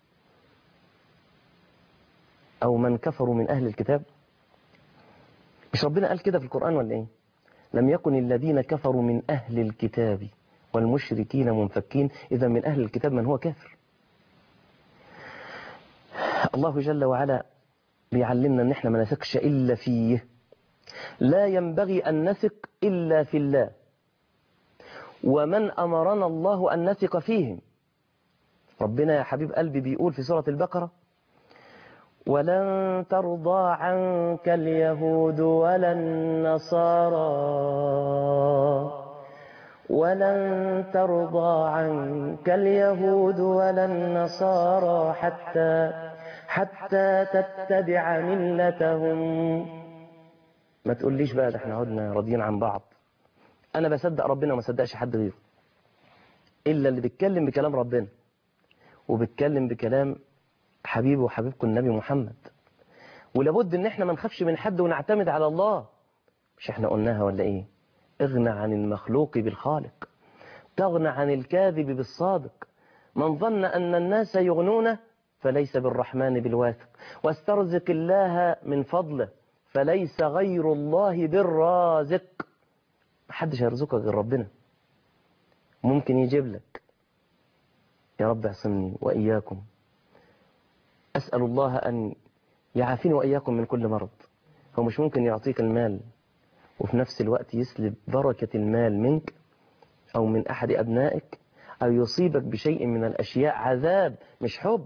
أو من كفروا من أهل الكتاب مش ربنا قال كده في القرآن ولا إيه لم يكن الذين كفروا من أهل الكتاب والمشركين منفكين إذا من أهل الكتاب من هو كافر الله جل وعلا بيعلمنا أن احنا ما نثقش إلا فيه لا ينبغي أن نثق إلا في الله ومن أمرنا الله أن نثق فيهم ربنا يا حبيب قلبي بيقول في سورة البقرة ولن ترضى عنك اليهود ولا النصارى ولن ترضى عنك اليهود ولا النصارى حتى حتى تتبع ملتهم ما تقوليش بقى ده احنا عدنا راضيين عن بعض انا بصدق ربنا وما صدقش حد غيره الا اللي بيتكلم بكلام ربنا وبيتكلم بكلام حبيبه وحبيبكم النبي محمد ولابد ان احنا ما نخافش من حد ونعتمد على الله مش احنا قلناها ولا ايه اغنى عن المخلوق بالخالق تغنى عن الكاذب بالصادق من ظن أن الناس يغنون فليس بالرحمن بالواثق واسترزق الله من فضله فليس غير الله بالرازق محدش هيرزقك غير ربنا ممكن يجيب لك يا رب اعصمني وإياكم أسأل الله أن يعافيني وإياكم من كل مرض هو مش ممكن يعطيك المال وفي نفس الوقت يسلب بركة المال منك أو من أحد أبنائك أو يصيبك بشيء من الأشياء عذاب مش حب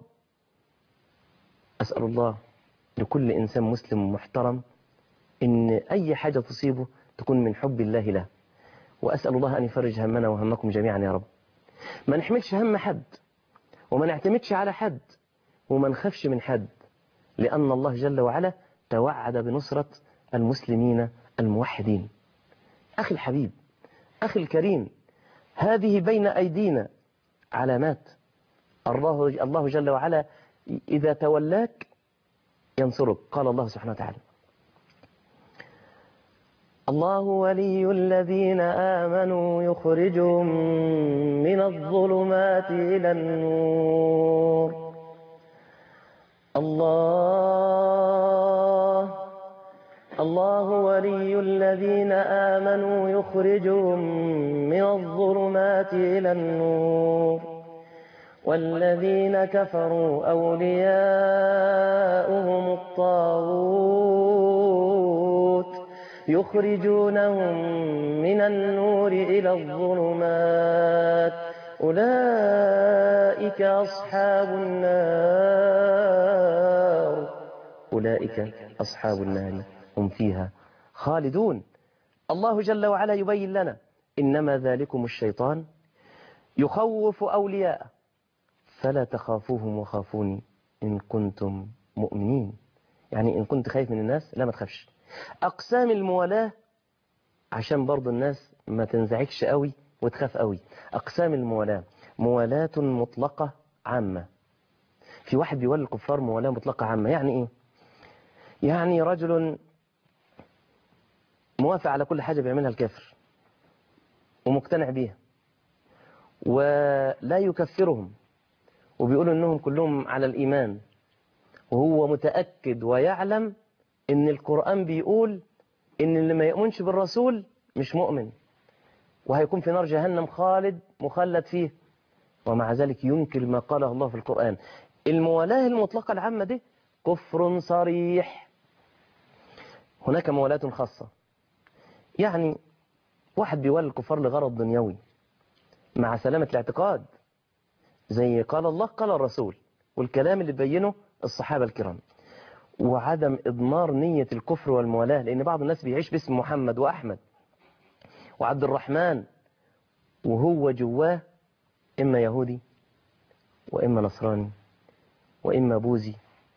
أسأل الله لكل إنسان مسلم محترم إن أي حاجة تصيبه تكون من حب الله له وأسأل الله أن يفرج همنا وهمكم جميعا يا رب ما نحملش هم حد وما نعتمدش على حد وما نخافش من حد لأن الله جل وعلا توعد بنصرة المسلمين الموحدين أخي الحبيب أخي الكريم هذه بين أيدينا علامات الله الله جل وعلا إذا تولاك ينصرك قال الله سبحانه وتعالى الله ولي الذين آمنوا يخرجهم من الظلمات إلى النور الله الله ولي الذين آمنوا يخرجهم من الظلمات إلى النور والذين كفروا أولياؤهم الطاغوت يخرجونهم من النور إلى الظلمات أولئك أصحاب النار أولئك أصحاب النار هم فيها خالدون الله جل وعلا يبين لنا إنما ذلكم الشيطان يخوف أولياءه فلا تخافوهم وخافوني إن كنتم مؤمنين يعني إن كنت خايف من الناس لا ما تخافش أقسام الموالاة عشان برضو الناس ما تنزعجش قوي وتخاف قوي أقسام الموالاة موالاة مطلقة عامة في واحد بيولي الكفار موالاة مطلقة عامة يعني إيه يعني رجل موافق على كل حاجة بيعملها الكافر ومقتنع بيها ولا يكفرهم وبيقولوا انهم كلهم على الايمان وهو متاكد ويعلم ان القران بيقول ان اللي ما يؤمنش بالرسول مش مؤمن وهيكون في نار جهنم خالد مخلد فيه ومع ذلك ينكر ما قاله الله في القران الموالاه المطلقه العامه دي كفر صريح هناك موالاه خاصه يعني واحد بيولي الكفار لغرض دنيوي مع سلامه الاعتقاد زي قال الله قال الرسول والكلام اللي بينه الصحابة الكرام وعدم إضمار نية الكفر والموالاة لأن بعض الناس بيعيش باسم محمد وأحمد وعبد الرحمن وهو جواه إما يهودي وإما نصراني وإما بوذي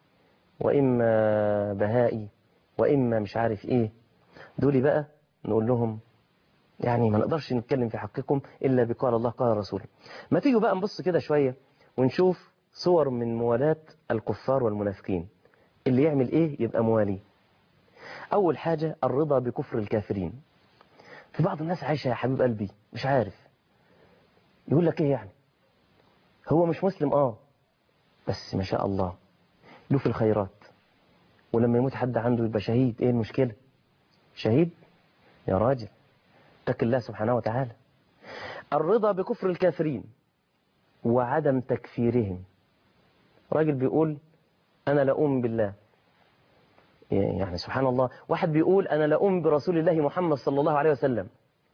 وإما بهائي وإما مش عارف إيه دول بقى نقول لهم يعني ما نقدرش نتكلم في حقكم إلا بقال الله قال الرسول ما تيجوا بقى نبص كده شوية ونشوف صور من موالاة الكفار والمنافقين اللي يعمل إيه يبقى موالي أول حاجة الرضا بكفر الكافرين في بعض الناس عايشة يا حبيب قلبي مش عارف يقول لك إيه يعني هو مش مسلم آه بس ما شاء الله له في الخيرات ولما يموت حد عنده يبقى شهيد إيه المشكلة شهيد يا راجل اتق الله سبحانه وتعالى الرضا بكفر الكافرين وعدم تكفيرهم راجل بيقول أنا لا أؤمن بالله يعني سبحان الله واحد بيقول أنا لا أؤمن برسول الله محمد صلى الله عليه وسلم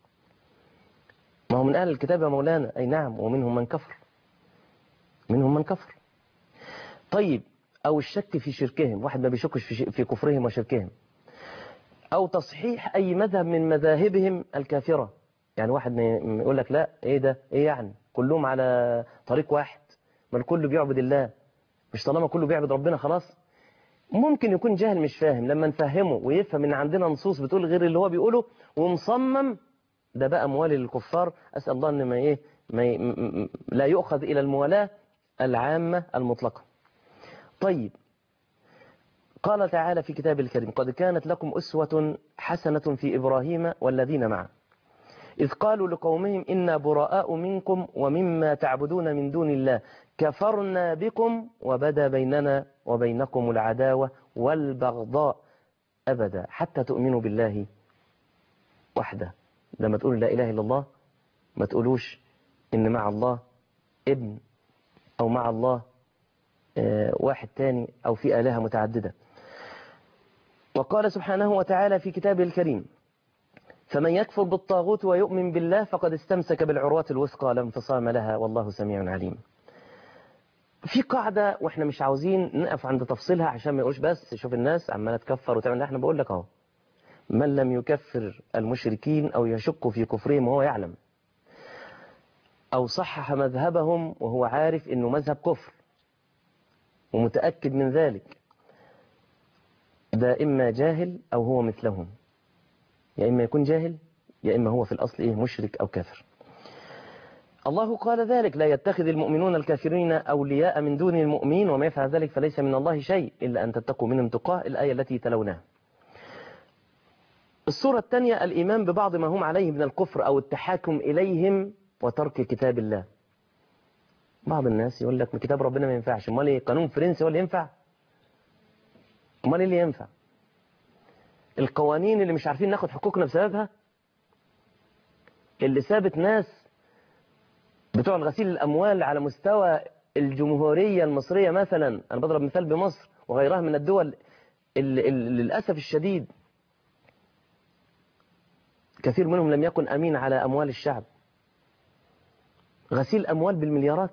ما هو من أهل الكتاب يا مولانا أي نعم ومنهم من كفر منهم من كفر طيب أو الشك في شركهم واحد ما بيشكش في, في كفرهم وشركهم أو تصحيح أي مذهب من مذاهبهم الكافرة يعني واحد يقول لك لا إيه ده إيه يعني كلهم على طريق واحد ما الكل بيعبد الله مش طالما كله بيعبد ربنا خلاص ممكن يكون جاهل مش فاهم لما نفهمه ويفهم ان عندنا نصوص بتقول غير اللي هو بيقوله ومصمم ده بقى موالي للكفار اسال الله ان ما ايه ما ي... م... لا يؤخذ الى الموالاه العامه المطلقه طيب قال تعالى في كتاب الكريم قد كانت لكم أسوة حسنة في إبراهيم والذين معه إذ قالوا لقومهم إنا براء منكم ومما تعبدون من دون الله كفرنا بكم وبدا بيننا وبينكم العداوة والبغضاء أبدا حتى تؤمنوا بالله وحده لما تقولوا لا إله إلا الله ما تقولوش إن مع الله ابن أو مع الله آه، واحد تاني أو في آلهة متعددة وقال سبحانه وتعالى في كتابه الكريم فمن يكفر بالطاغوت ويؤمن بالله فقد استمسك بالعروة الوثقى لا انفصام لها والله سميع عليم في قاعدة واحنا مش عاوزين نقف عند تفصيلها عشان ما يقولش بس شوف الناس عمالة تكفر وتعمل لا، احنا بقول لك اهو من لم يكفر المشركين او يشك في كفرهم وهو يعلم او صحح مذهبهم وهو عارف انه مذهب كفر ومتأكد من ذلك ده إما جاهل أو هو مثلهم يا إما يكون جاهل يا إما هو في الأصل إيه مشرك أو كافر الله قال ذلك لا يتخذ المؤمنون الكافرين أولياء من دون المؤمنين وما يفعل ذلك فليس من الله شيء إلا أن تتقوا منهم تقاه الآية التي تلوناها الصورة الثانية الإيمان ببعض ما هم عليه من الكفر أو التحاكم إليهم وترك كتاب الله بعض الناس يقول لك كتاب ربنا ما ينفعش امال ايه قانون فرنسي هو اللي ينفع امال ايه اللي ينفع القوانين اللي مش عارفين ناخد حقوقنا بسببها اللي سابت ناس بتوع الغسيل الاموال على مستوى الجمهورية المصرية مثلا انا بضرب مثال بمصر وغيرها من الدول اللي اللي للأسف الشديد كثير منهم لم يكن أمين على أموال الشعب غسيل أموال بالمليارات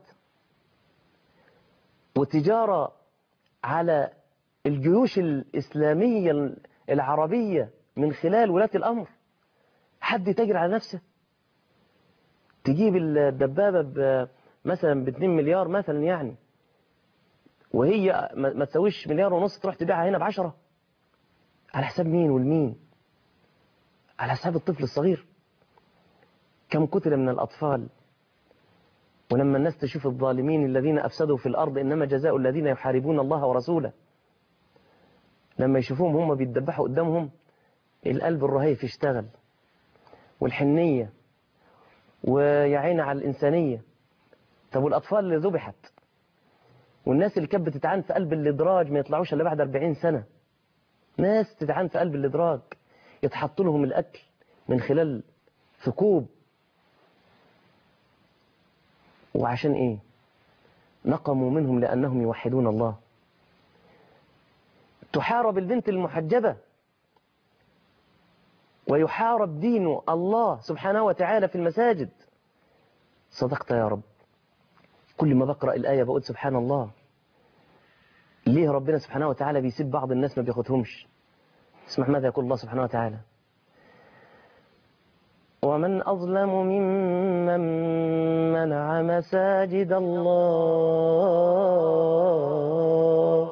وتجارة على الجيوش الإسلامية العربية من خلال ولاة الأمر حد يتاجر على نفسه تجيب الدبابة ب- مثلا ب 2 مليار مثلا يعني وهي ما ما تسويش مليار ونص تروح تبيعها هنا بعشرة على حساب مين والمين على حساب الطفل الصغير كم قتل من الأطفال ولما الناس تشوف الظالمين الذين أفسدوا في الأرض إنما جزاء الذين يحاربون الله ورسوله لما يشوفوهم هم بيتذبحوا قدامهم القلب الرهيف يشتغل والحنية ويعين على الإنسانية طب والأطفال اللي ذبحت والناس اللي كانت بتتعان في قلب الإدراج ما يطلعوش إلا بعد 40 سنة ناس تتعان في قلب الإدراج يتحط لهم الأكل من خلال ثقوب وعشان إيه نقموا منهم لأنهم يوحدون الله تحارب البنت المحجبة ويحارب دين الله سبحانه وتعالى في المساجد صدقت يا رب كل ما بقرأ الآية بقول سبحان الله ليه ربنا سبحانه وتعالى بيسيب بعض الناس ما بياخدهمش اسمع ماذا يقول الله سبحانه وتعالى ومن أظلم ممن منع مساجد الله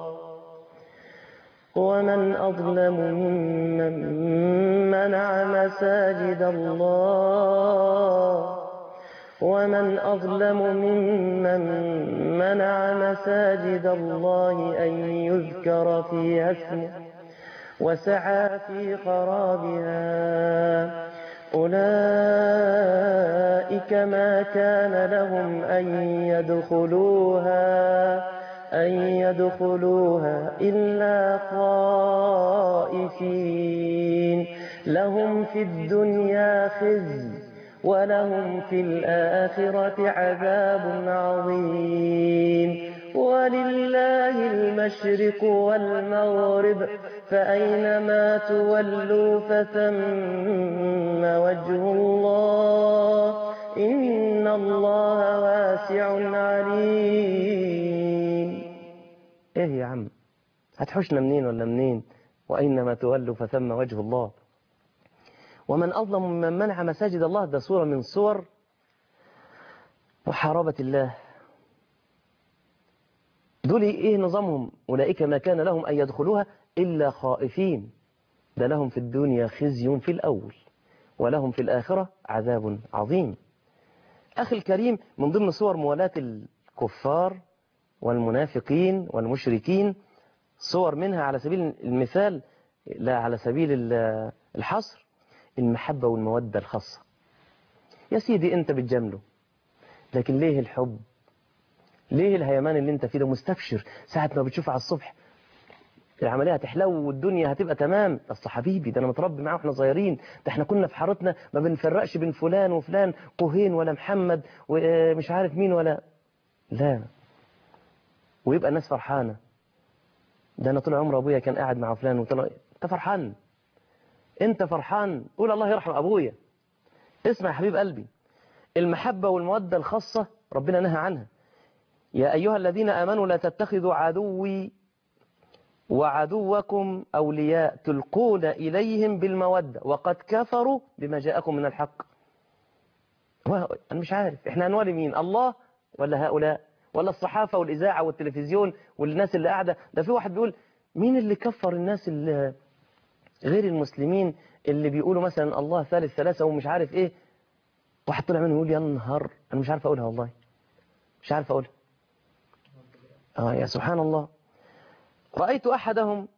ومن أظلم ممن منع مساجد الله ومن أظلم ممن منع مساجد الله أن يذكر فيها اسمه وسعى في خرابها أولئك ما كان لهم أن يدخلوها أن يدخلوها إلا خائفين لهم في الدنيا خزي ولهم في الآخرة عذاب عظيم ولله المشرق والمغرب فأينما تولوا فثم وجه الله إن الله واسع عليم إيه يا عم هتحوشنا منين ولا منين وأينما تولوا فثم وجه الله ومن أظلم ممن منع مساجد الله ده صورة من صور محاربة الله دول ايه نظامهم أولئك ما كان لهم أن يدخلوها إلا خائفين ده لهم في الدنيا خزي في الأول ولهم في الآخرة عذاب عظيم أخي الكريم من ضمن صور موالاة الكفار والمنافقين والمشركين صور منها على سبيل المثال لا على سبيل ال- الحصر المحبة والمودة الخاصة يا سيدي انت بتجامله لكن ليه الحب ليه الهيمان اللي انت فيه ده مستبشر ساعة ما بتشوف على الصبح العملية هتحلو والدنيا هتبقى تمام اصل حبيبي ده انا متربي معاه واحنا صغيرين ده احنا كنا في حارتنا ما بنفرقش بين فلان وفلان كوهين ولا محمد ومش عارف مين ولا لا ويبقى الناس فرحانة ده انا طول عمر ابويا كان قاعد مع فلان وطلع انت فرحان انت فرحان قول الله يرحم ابويا اسمع يا حبيب قلبي المحبة والمودة الخاصة ربنا نهى عنها يا أيها الذين آمنوا لا تتخذوا عدوي وعدوكم أولياء تلقون إليهم بالمودة وقد كفروا بما جاءكم من الحق هو- أنا مش عارف إحنا هنولي مين الله ولا هؤلاء ولا الصحافة والإذاعة والتلفزيون والناس اللي قاعدة ده في واحد بيقول مين اللي كفر الناس اللي غير المسلمين اللي بيقولوا مثلا الله ثالث ثلاثة ومش عارف إيه واحد طلع منه يقول يا نهار أنا مش عارف أقولها والله مش عارف أقولها آه يا سبحان الله رأيت أحدهم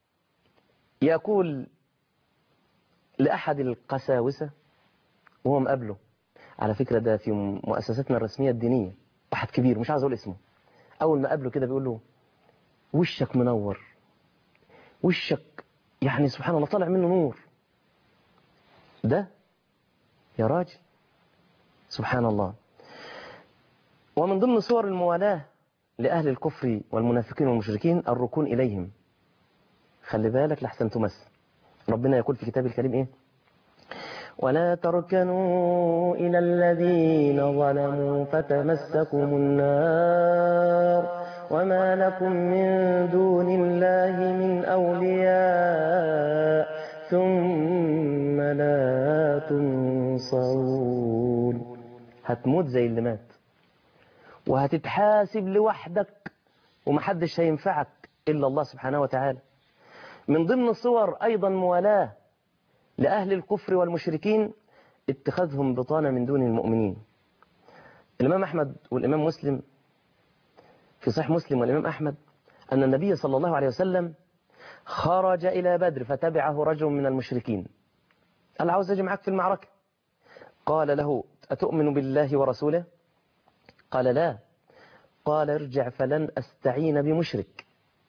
يقول لأحد القساوسة وهو مقابله على فكرة ده في مؤسساتنا الرسمية الدينية واحد كبير مش عايز أقول اسمه أول ما قابله كده بيقول له وشك منور وشك يعني سبحان الله طالع منه نور ده يا راجل سبحان الله ومن ضمن صور الموالاة لأهل الكفر والمنافقين والمشركين الركون إليهم خلي بالك لحسن تمس ربنا يقول في كتاب الكريم إيه ولا تركنوا إلى الذين ظلموا فتمسكم النار وما لكم من دون الله من أولياء ثم لا تنصرون هتموت زي اللي مات وهتتحاسب لوحدك ومحدش هينفعك إلا الله سبحانه وتعالى من ضمن صور أيضا موالاة لأهل الكفر والمشركين اتخاذهم بطانة من دون المؤمنين الإمام أحمد والإمام مسلم في صحيح مسلم والإمام أحمد أن النبي صلى الله عليه وسلم خرج إلى بدر فتبعه رجل من المشركين قال عاوز أجي معاك في المعركة قال له أتؤمن بالله ورسوله قال لا قال ارجع فلن أستعين بمشرك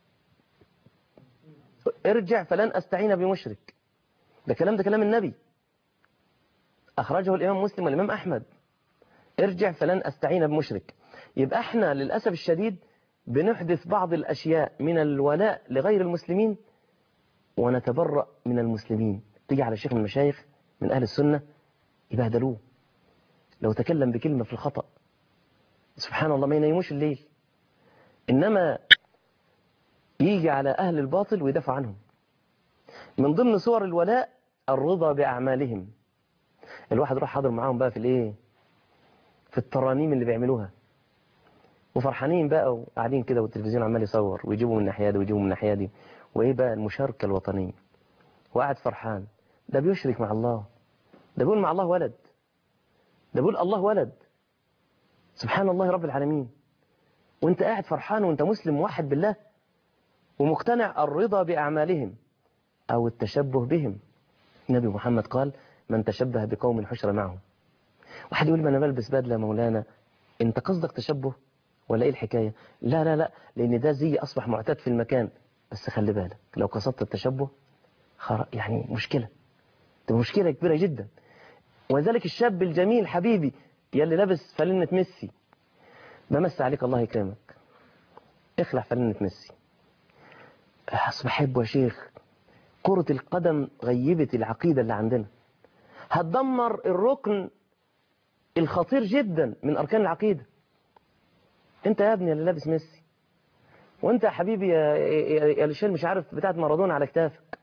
ارجع فلن أستعين بمشرك ده كلام ده كلام النبي أخرجه الإمام مسلم والإمام أحمد ارجع فلن أستعين بمشرك يبقى احنا للأسف الشديد بنحدث بعض الأشياء من الولاء لغير المسلمين ونتبرأ من المسلمين تيجي على شيخ من المشايخ من أهل السنة يبهدلوه لو تكلم بكلمة في الخطأ سبحان الله ما ينيموش الليل إنما يجي على أهل الباطل ويدافع عنهم من ضمن صور الولاء الرضا بأعمالهم الواحد راح حاضر معاهم بقى في الايه في الترانيم اللي بيعملوها وفرحانين بقى وقاعدين كده والتلفزيون عمال يصور ويجيبوا من الناحيه دي ويجيبوا من الناحيه دي وايه بقى المشاركه الوطنيه وقاعد فرحان ده بيشرك مع الله ده بيقول مع الله ولد ده بيقول الله ولد سبحان الله رب العالمين وانت قاعد فرحان وانت مسلم موحد بالله ومقتنع الرضا بأعمالهم أو التشبه بهم النبي محمد قال من تشبه بقوم حشر معهم واحد يقول ما انا بلبس بدله مولانا انت قصدك تشبه ولا ايه الحكايه لا لا لا لان ده زي اصبح معتاد في المكان بس خلي بالك لو قصدت التشبه خر... يعني مشكله تبقى مشكله كبيره جدا ولذلك الشاب الجميل حبيبي يلي لابس فلنة ميسي بمس عليك الله يكرمك اخلع فلنة ميسي أصل بحبه يا شيخ كرة القدم غيبت العقيدة اللي عندنا هتدمر الركن الخطير جدا من أركان العقيدة انت يا ابني اللي لابس ميسي وانت يا حبيبي يا, يا, يا لشيل مش عارف بتاعت مارادونا على كتافك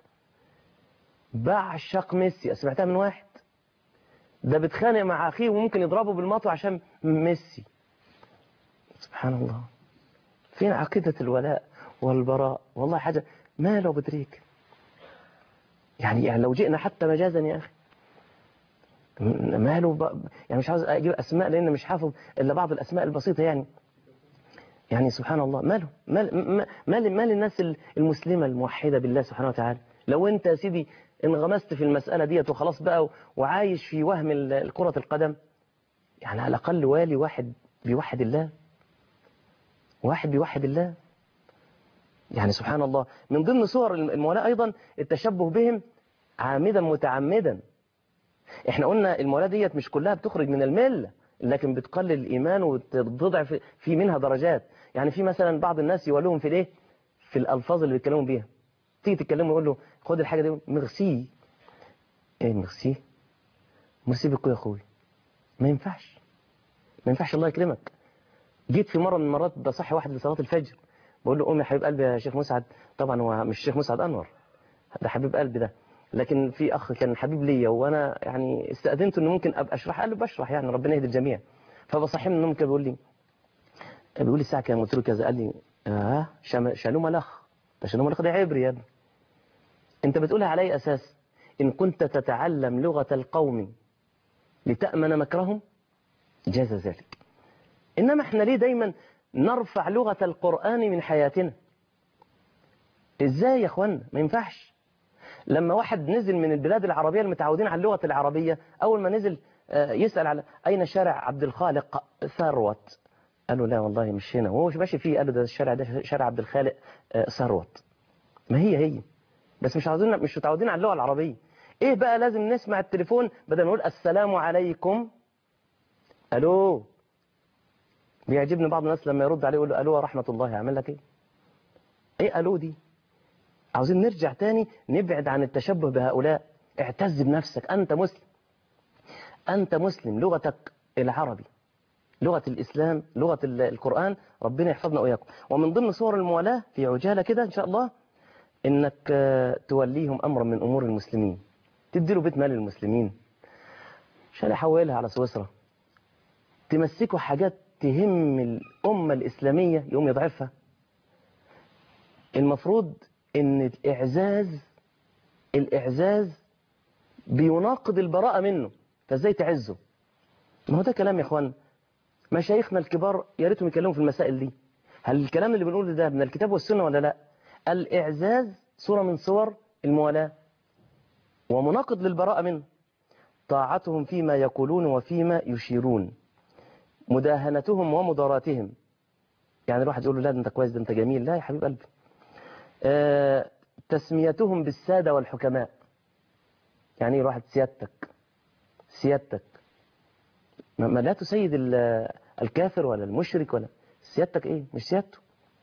بعشق ميسي سمعتها من واحد ده بيتخانق مع اخيه وممكن يضربه بالمطوه عشان ميسي سبحان الله فين عقيدة الولاء والبراء والله حاجة ما لو بدريك يعني يعني لو جئنا حتى مجازا يا أخي ماله ب... يعني مش عاوز أجيب أسماء لأن مش حافظ إلا بعض الأسماء البسيطة يعني يعني سبحان الله ماله مال, مال, مال الناس المسلمة الموحدة بالله سبحانه وتعالى لو انت يا سيدي انغمست في المسألة ديت وخلاص بقى وعايش في وهم كرة القدم يعني على الأقل والي واحد بيوحد الله واحد بيوحد الله يعني سبحان الله من ضمن صور المولاة أيضا التشبه بهم عامدا متعمدا احنا قلنا المولاة ديت مش كلها بتخرج من الملة لكن بتقلل الإيمان وتضعف في منها درجات يعني في مثلا بعض الناس يولوهم في الايه في الألفاظ اللي بيتكلموا بيها تيجي تتكلموا يقول له خد الحاجة دي ميرسي ايه ميرسي ميرسي بكو يا اخوي ما ينفعش ما ينفعش الله يكرمك جيت في مرة من المرات بصحي واحد لصلاة الفجر بقول له قوم يا حبيب قلبي يا شيخ مسعد طبعا هو مش شيخ مسعد أنور ده حبيب قلبي ده لكن في أخ كان حبيب ليا وأنا يعني استأذنته إنه ممكن أبقى أشرح قال له بشرح يعني ربنا يهدي الجميع فبصحي من النوم كده بيقول لي بيقول لي الساعة كام قلت له كذا قال لي اه شالو ملخ ده شالو ملخ ده عبري يا ابني أنت بتقولها على أي أساس إن كنت تتعلم لغة القوم لتأمن مكرهم جاز ذلك إنما إحنا ليه دايما نرفع لغة القرآن من حياتنا إزاي يا أخوانا ما ينفعش لما واحد نزل من البلاد العربية المتعودين على اللغة العربية أول ما نزل يسأل على أين شارع عبد الخالق ثروت قالوا لا والله مش هنا وهو ماشي فيه قالوا ده الشارع ده شارع عبد الخالق ثروت ما هي هي بس مش عاوزين مش متعودين على اللغة العربية ايه بقى لازم نسمع التليفون بدل ما نقول السلام عليكم الو بيعجبني بعض الناس لما يرد عليه يقول له الو ورحمه الله يعمل لك ايه ايه الو دي عاوزين نرجع تاني نبعد عن التشبه بهؤلاء اعتز بنفسك انت مسلم انت مسلم لغتك العربي لغة الإسلام لغة القرآن ربنا يحفظنا وإياكم ومن ضمن صور الموالاة في عجالة كده إن شاء الله إنك توليهم أمرا من أمور المسلمين تديله بيت مال المسلمين عشان يحولها على سويسرا تمسكوا حاجات تهم الأمة الإسلامية يوم يضعفها المفروض إن الإعزاز الإعزاز بيناقض البراءة منه فإزاي تعزه ما هو ده كلام يا إخوان مشايخنا الكبار يا ريتهم يتكلموا في المسائل دي هل الكلام اللي بنقوله ده من الكتاب والسنة ولا لا الإعزاز صورة من صور الموالاة ومناقض للبراءة منه طاعتهم فيما يقولون وفيما يشيرون مداهنتهم ومضاراتهم يعني الواحد يقول له لا ده انت كويس ده انت جميل لا يا حبيب قلبي آه تسميتهم بالسادة والحكماء يعني الواحد سيادتك سيادتك ما لا تسيد الكافر ولا المشرك ولا سيادتك ايه مش سيادته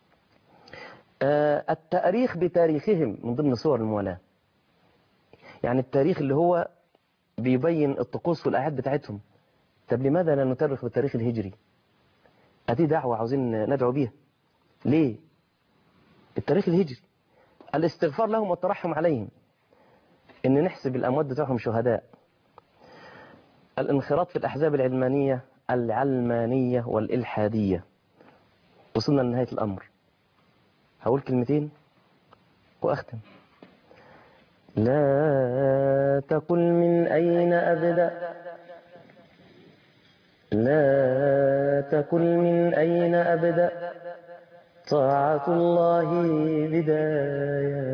آه التاريخ بتاريخهم من ضمن صور الموالاة يعني التاريخ اللي هو بيبين الطقوس والأعياد بتاعتهم طب لماذا لا نترخ بالتاريخ الهجري هذه دعوة عاوزين ندعو بيها ليه التاريخ الهجري الاستغفار لهم والترحم عليهم ان نحسب الأموات بتاعهم شهداء الانخراط في الأحزاب العلمانية العلمانية والإلحادية وصلنا لنهاية الأمر هقول كلمتين وأختم لا تقل من أين أبدأ لا تقل من أين أبدأ طاعة الله بداية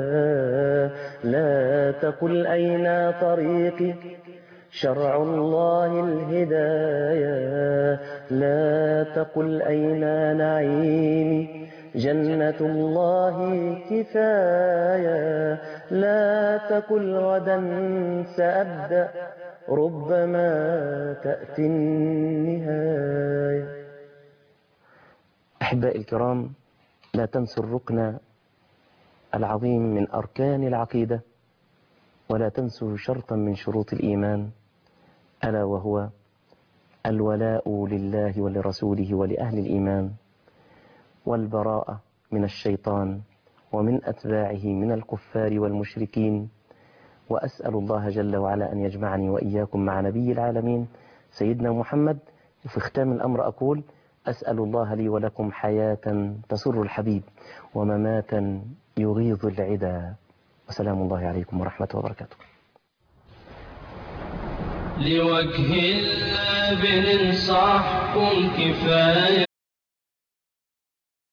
لا تقل أين طريقي شرع الله الهداية لا تقل أين نعيمي جنة الله كفاية لا تقل غدا سأبدأ ربما تأتي النهاية أحبائي الكرام لا تنسوا الركن العظيم من أركان العقيدة ولا تنسوا شرطا من شروط الإيمان ألا وهو الولاء لله ولرسوله ولأهل الإيمان والبراءة من الشيطان ومن أتباعه من الكفار والمشركين وأسأل الله جل وعلا أن يجمعني وإياكم مع نبي العالمين سيدنا محمد وفي ختام الأمر أقول أسأل الله لي ولكم حياة تسر الحبيب ومماتا يغيظ العدا وسلام الله عليكم ورحمة وبركاته لوجه الله بننصحكم كفاية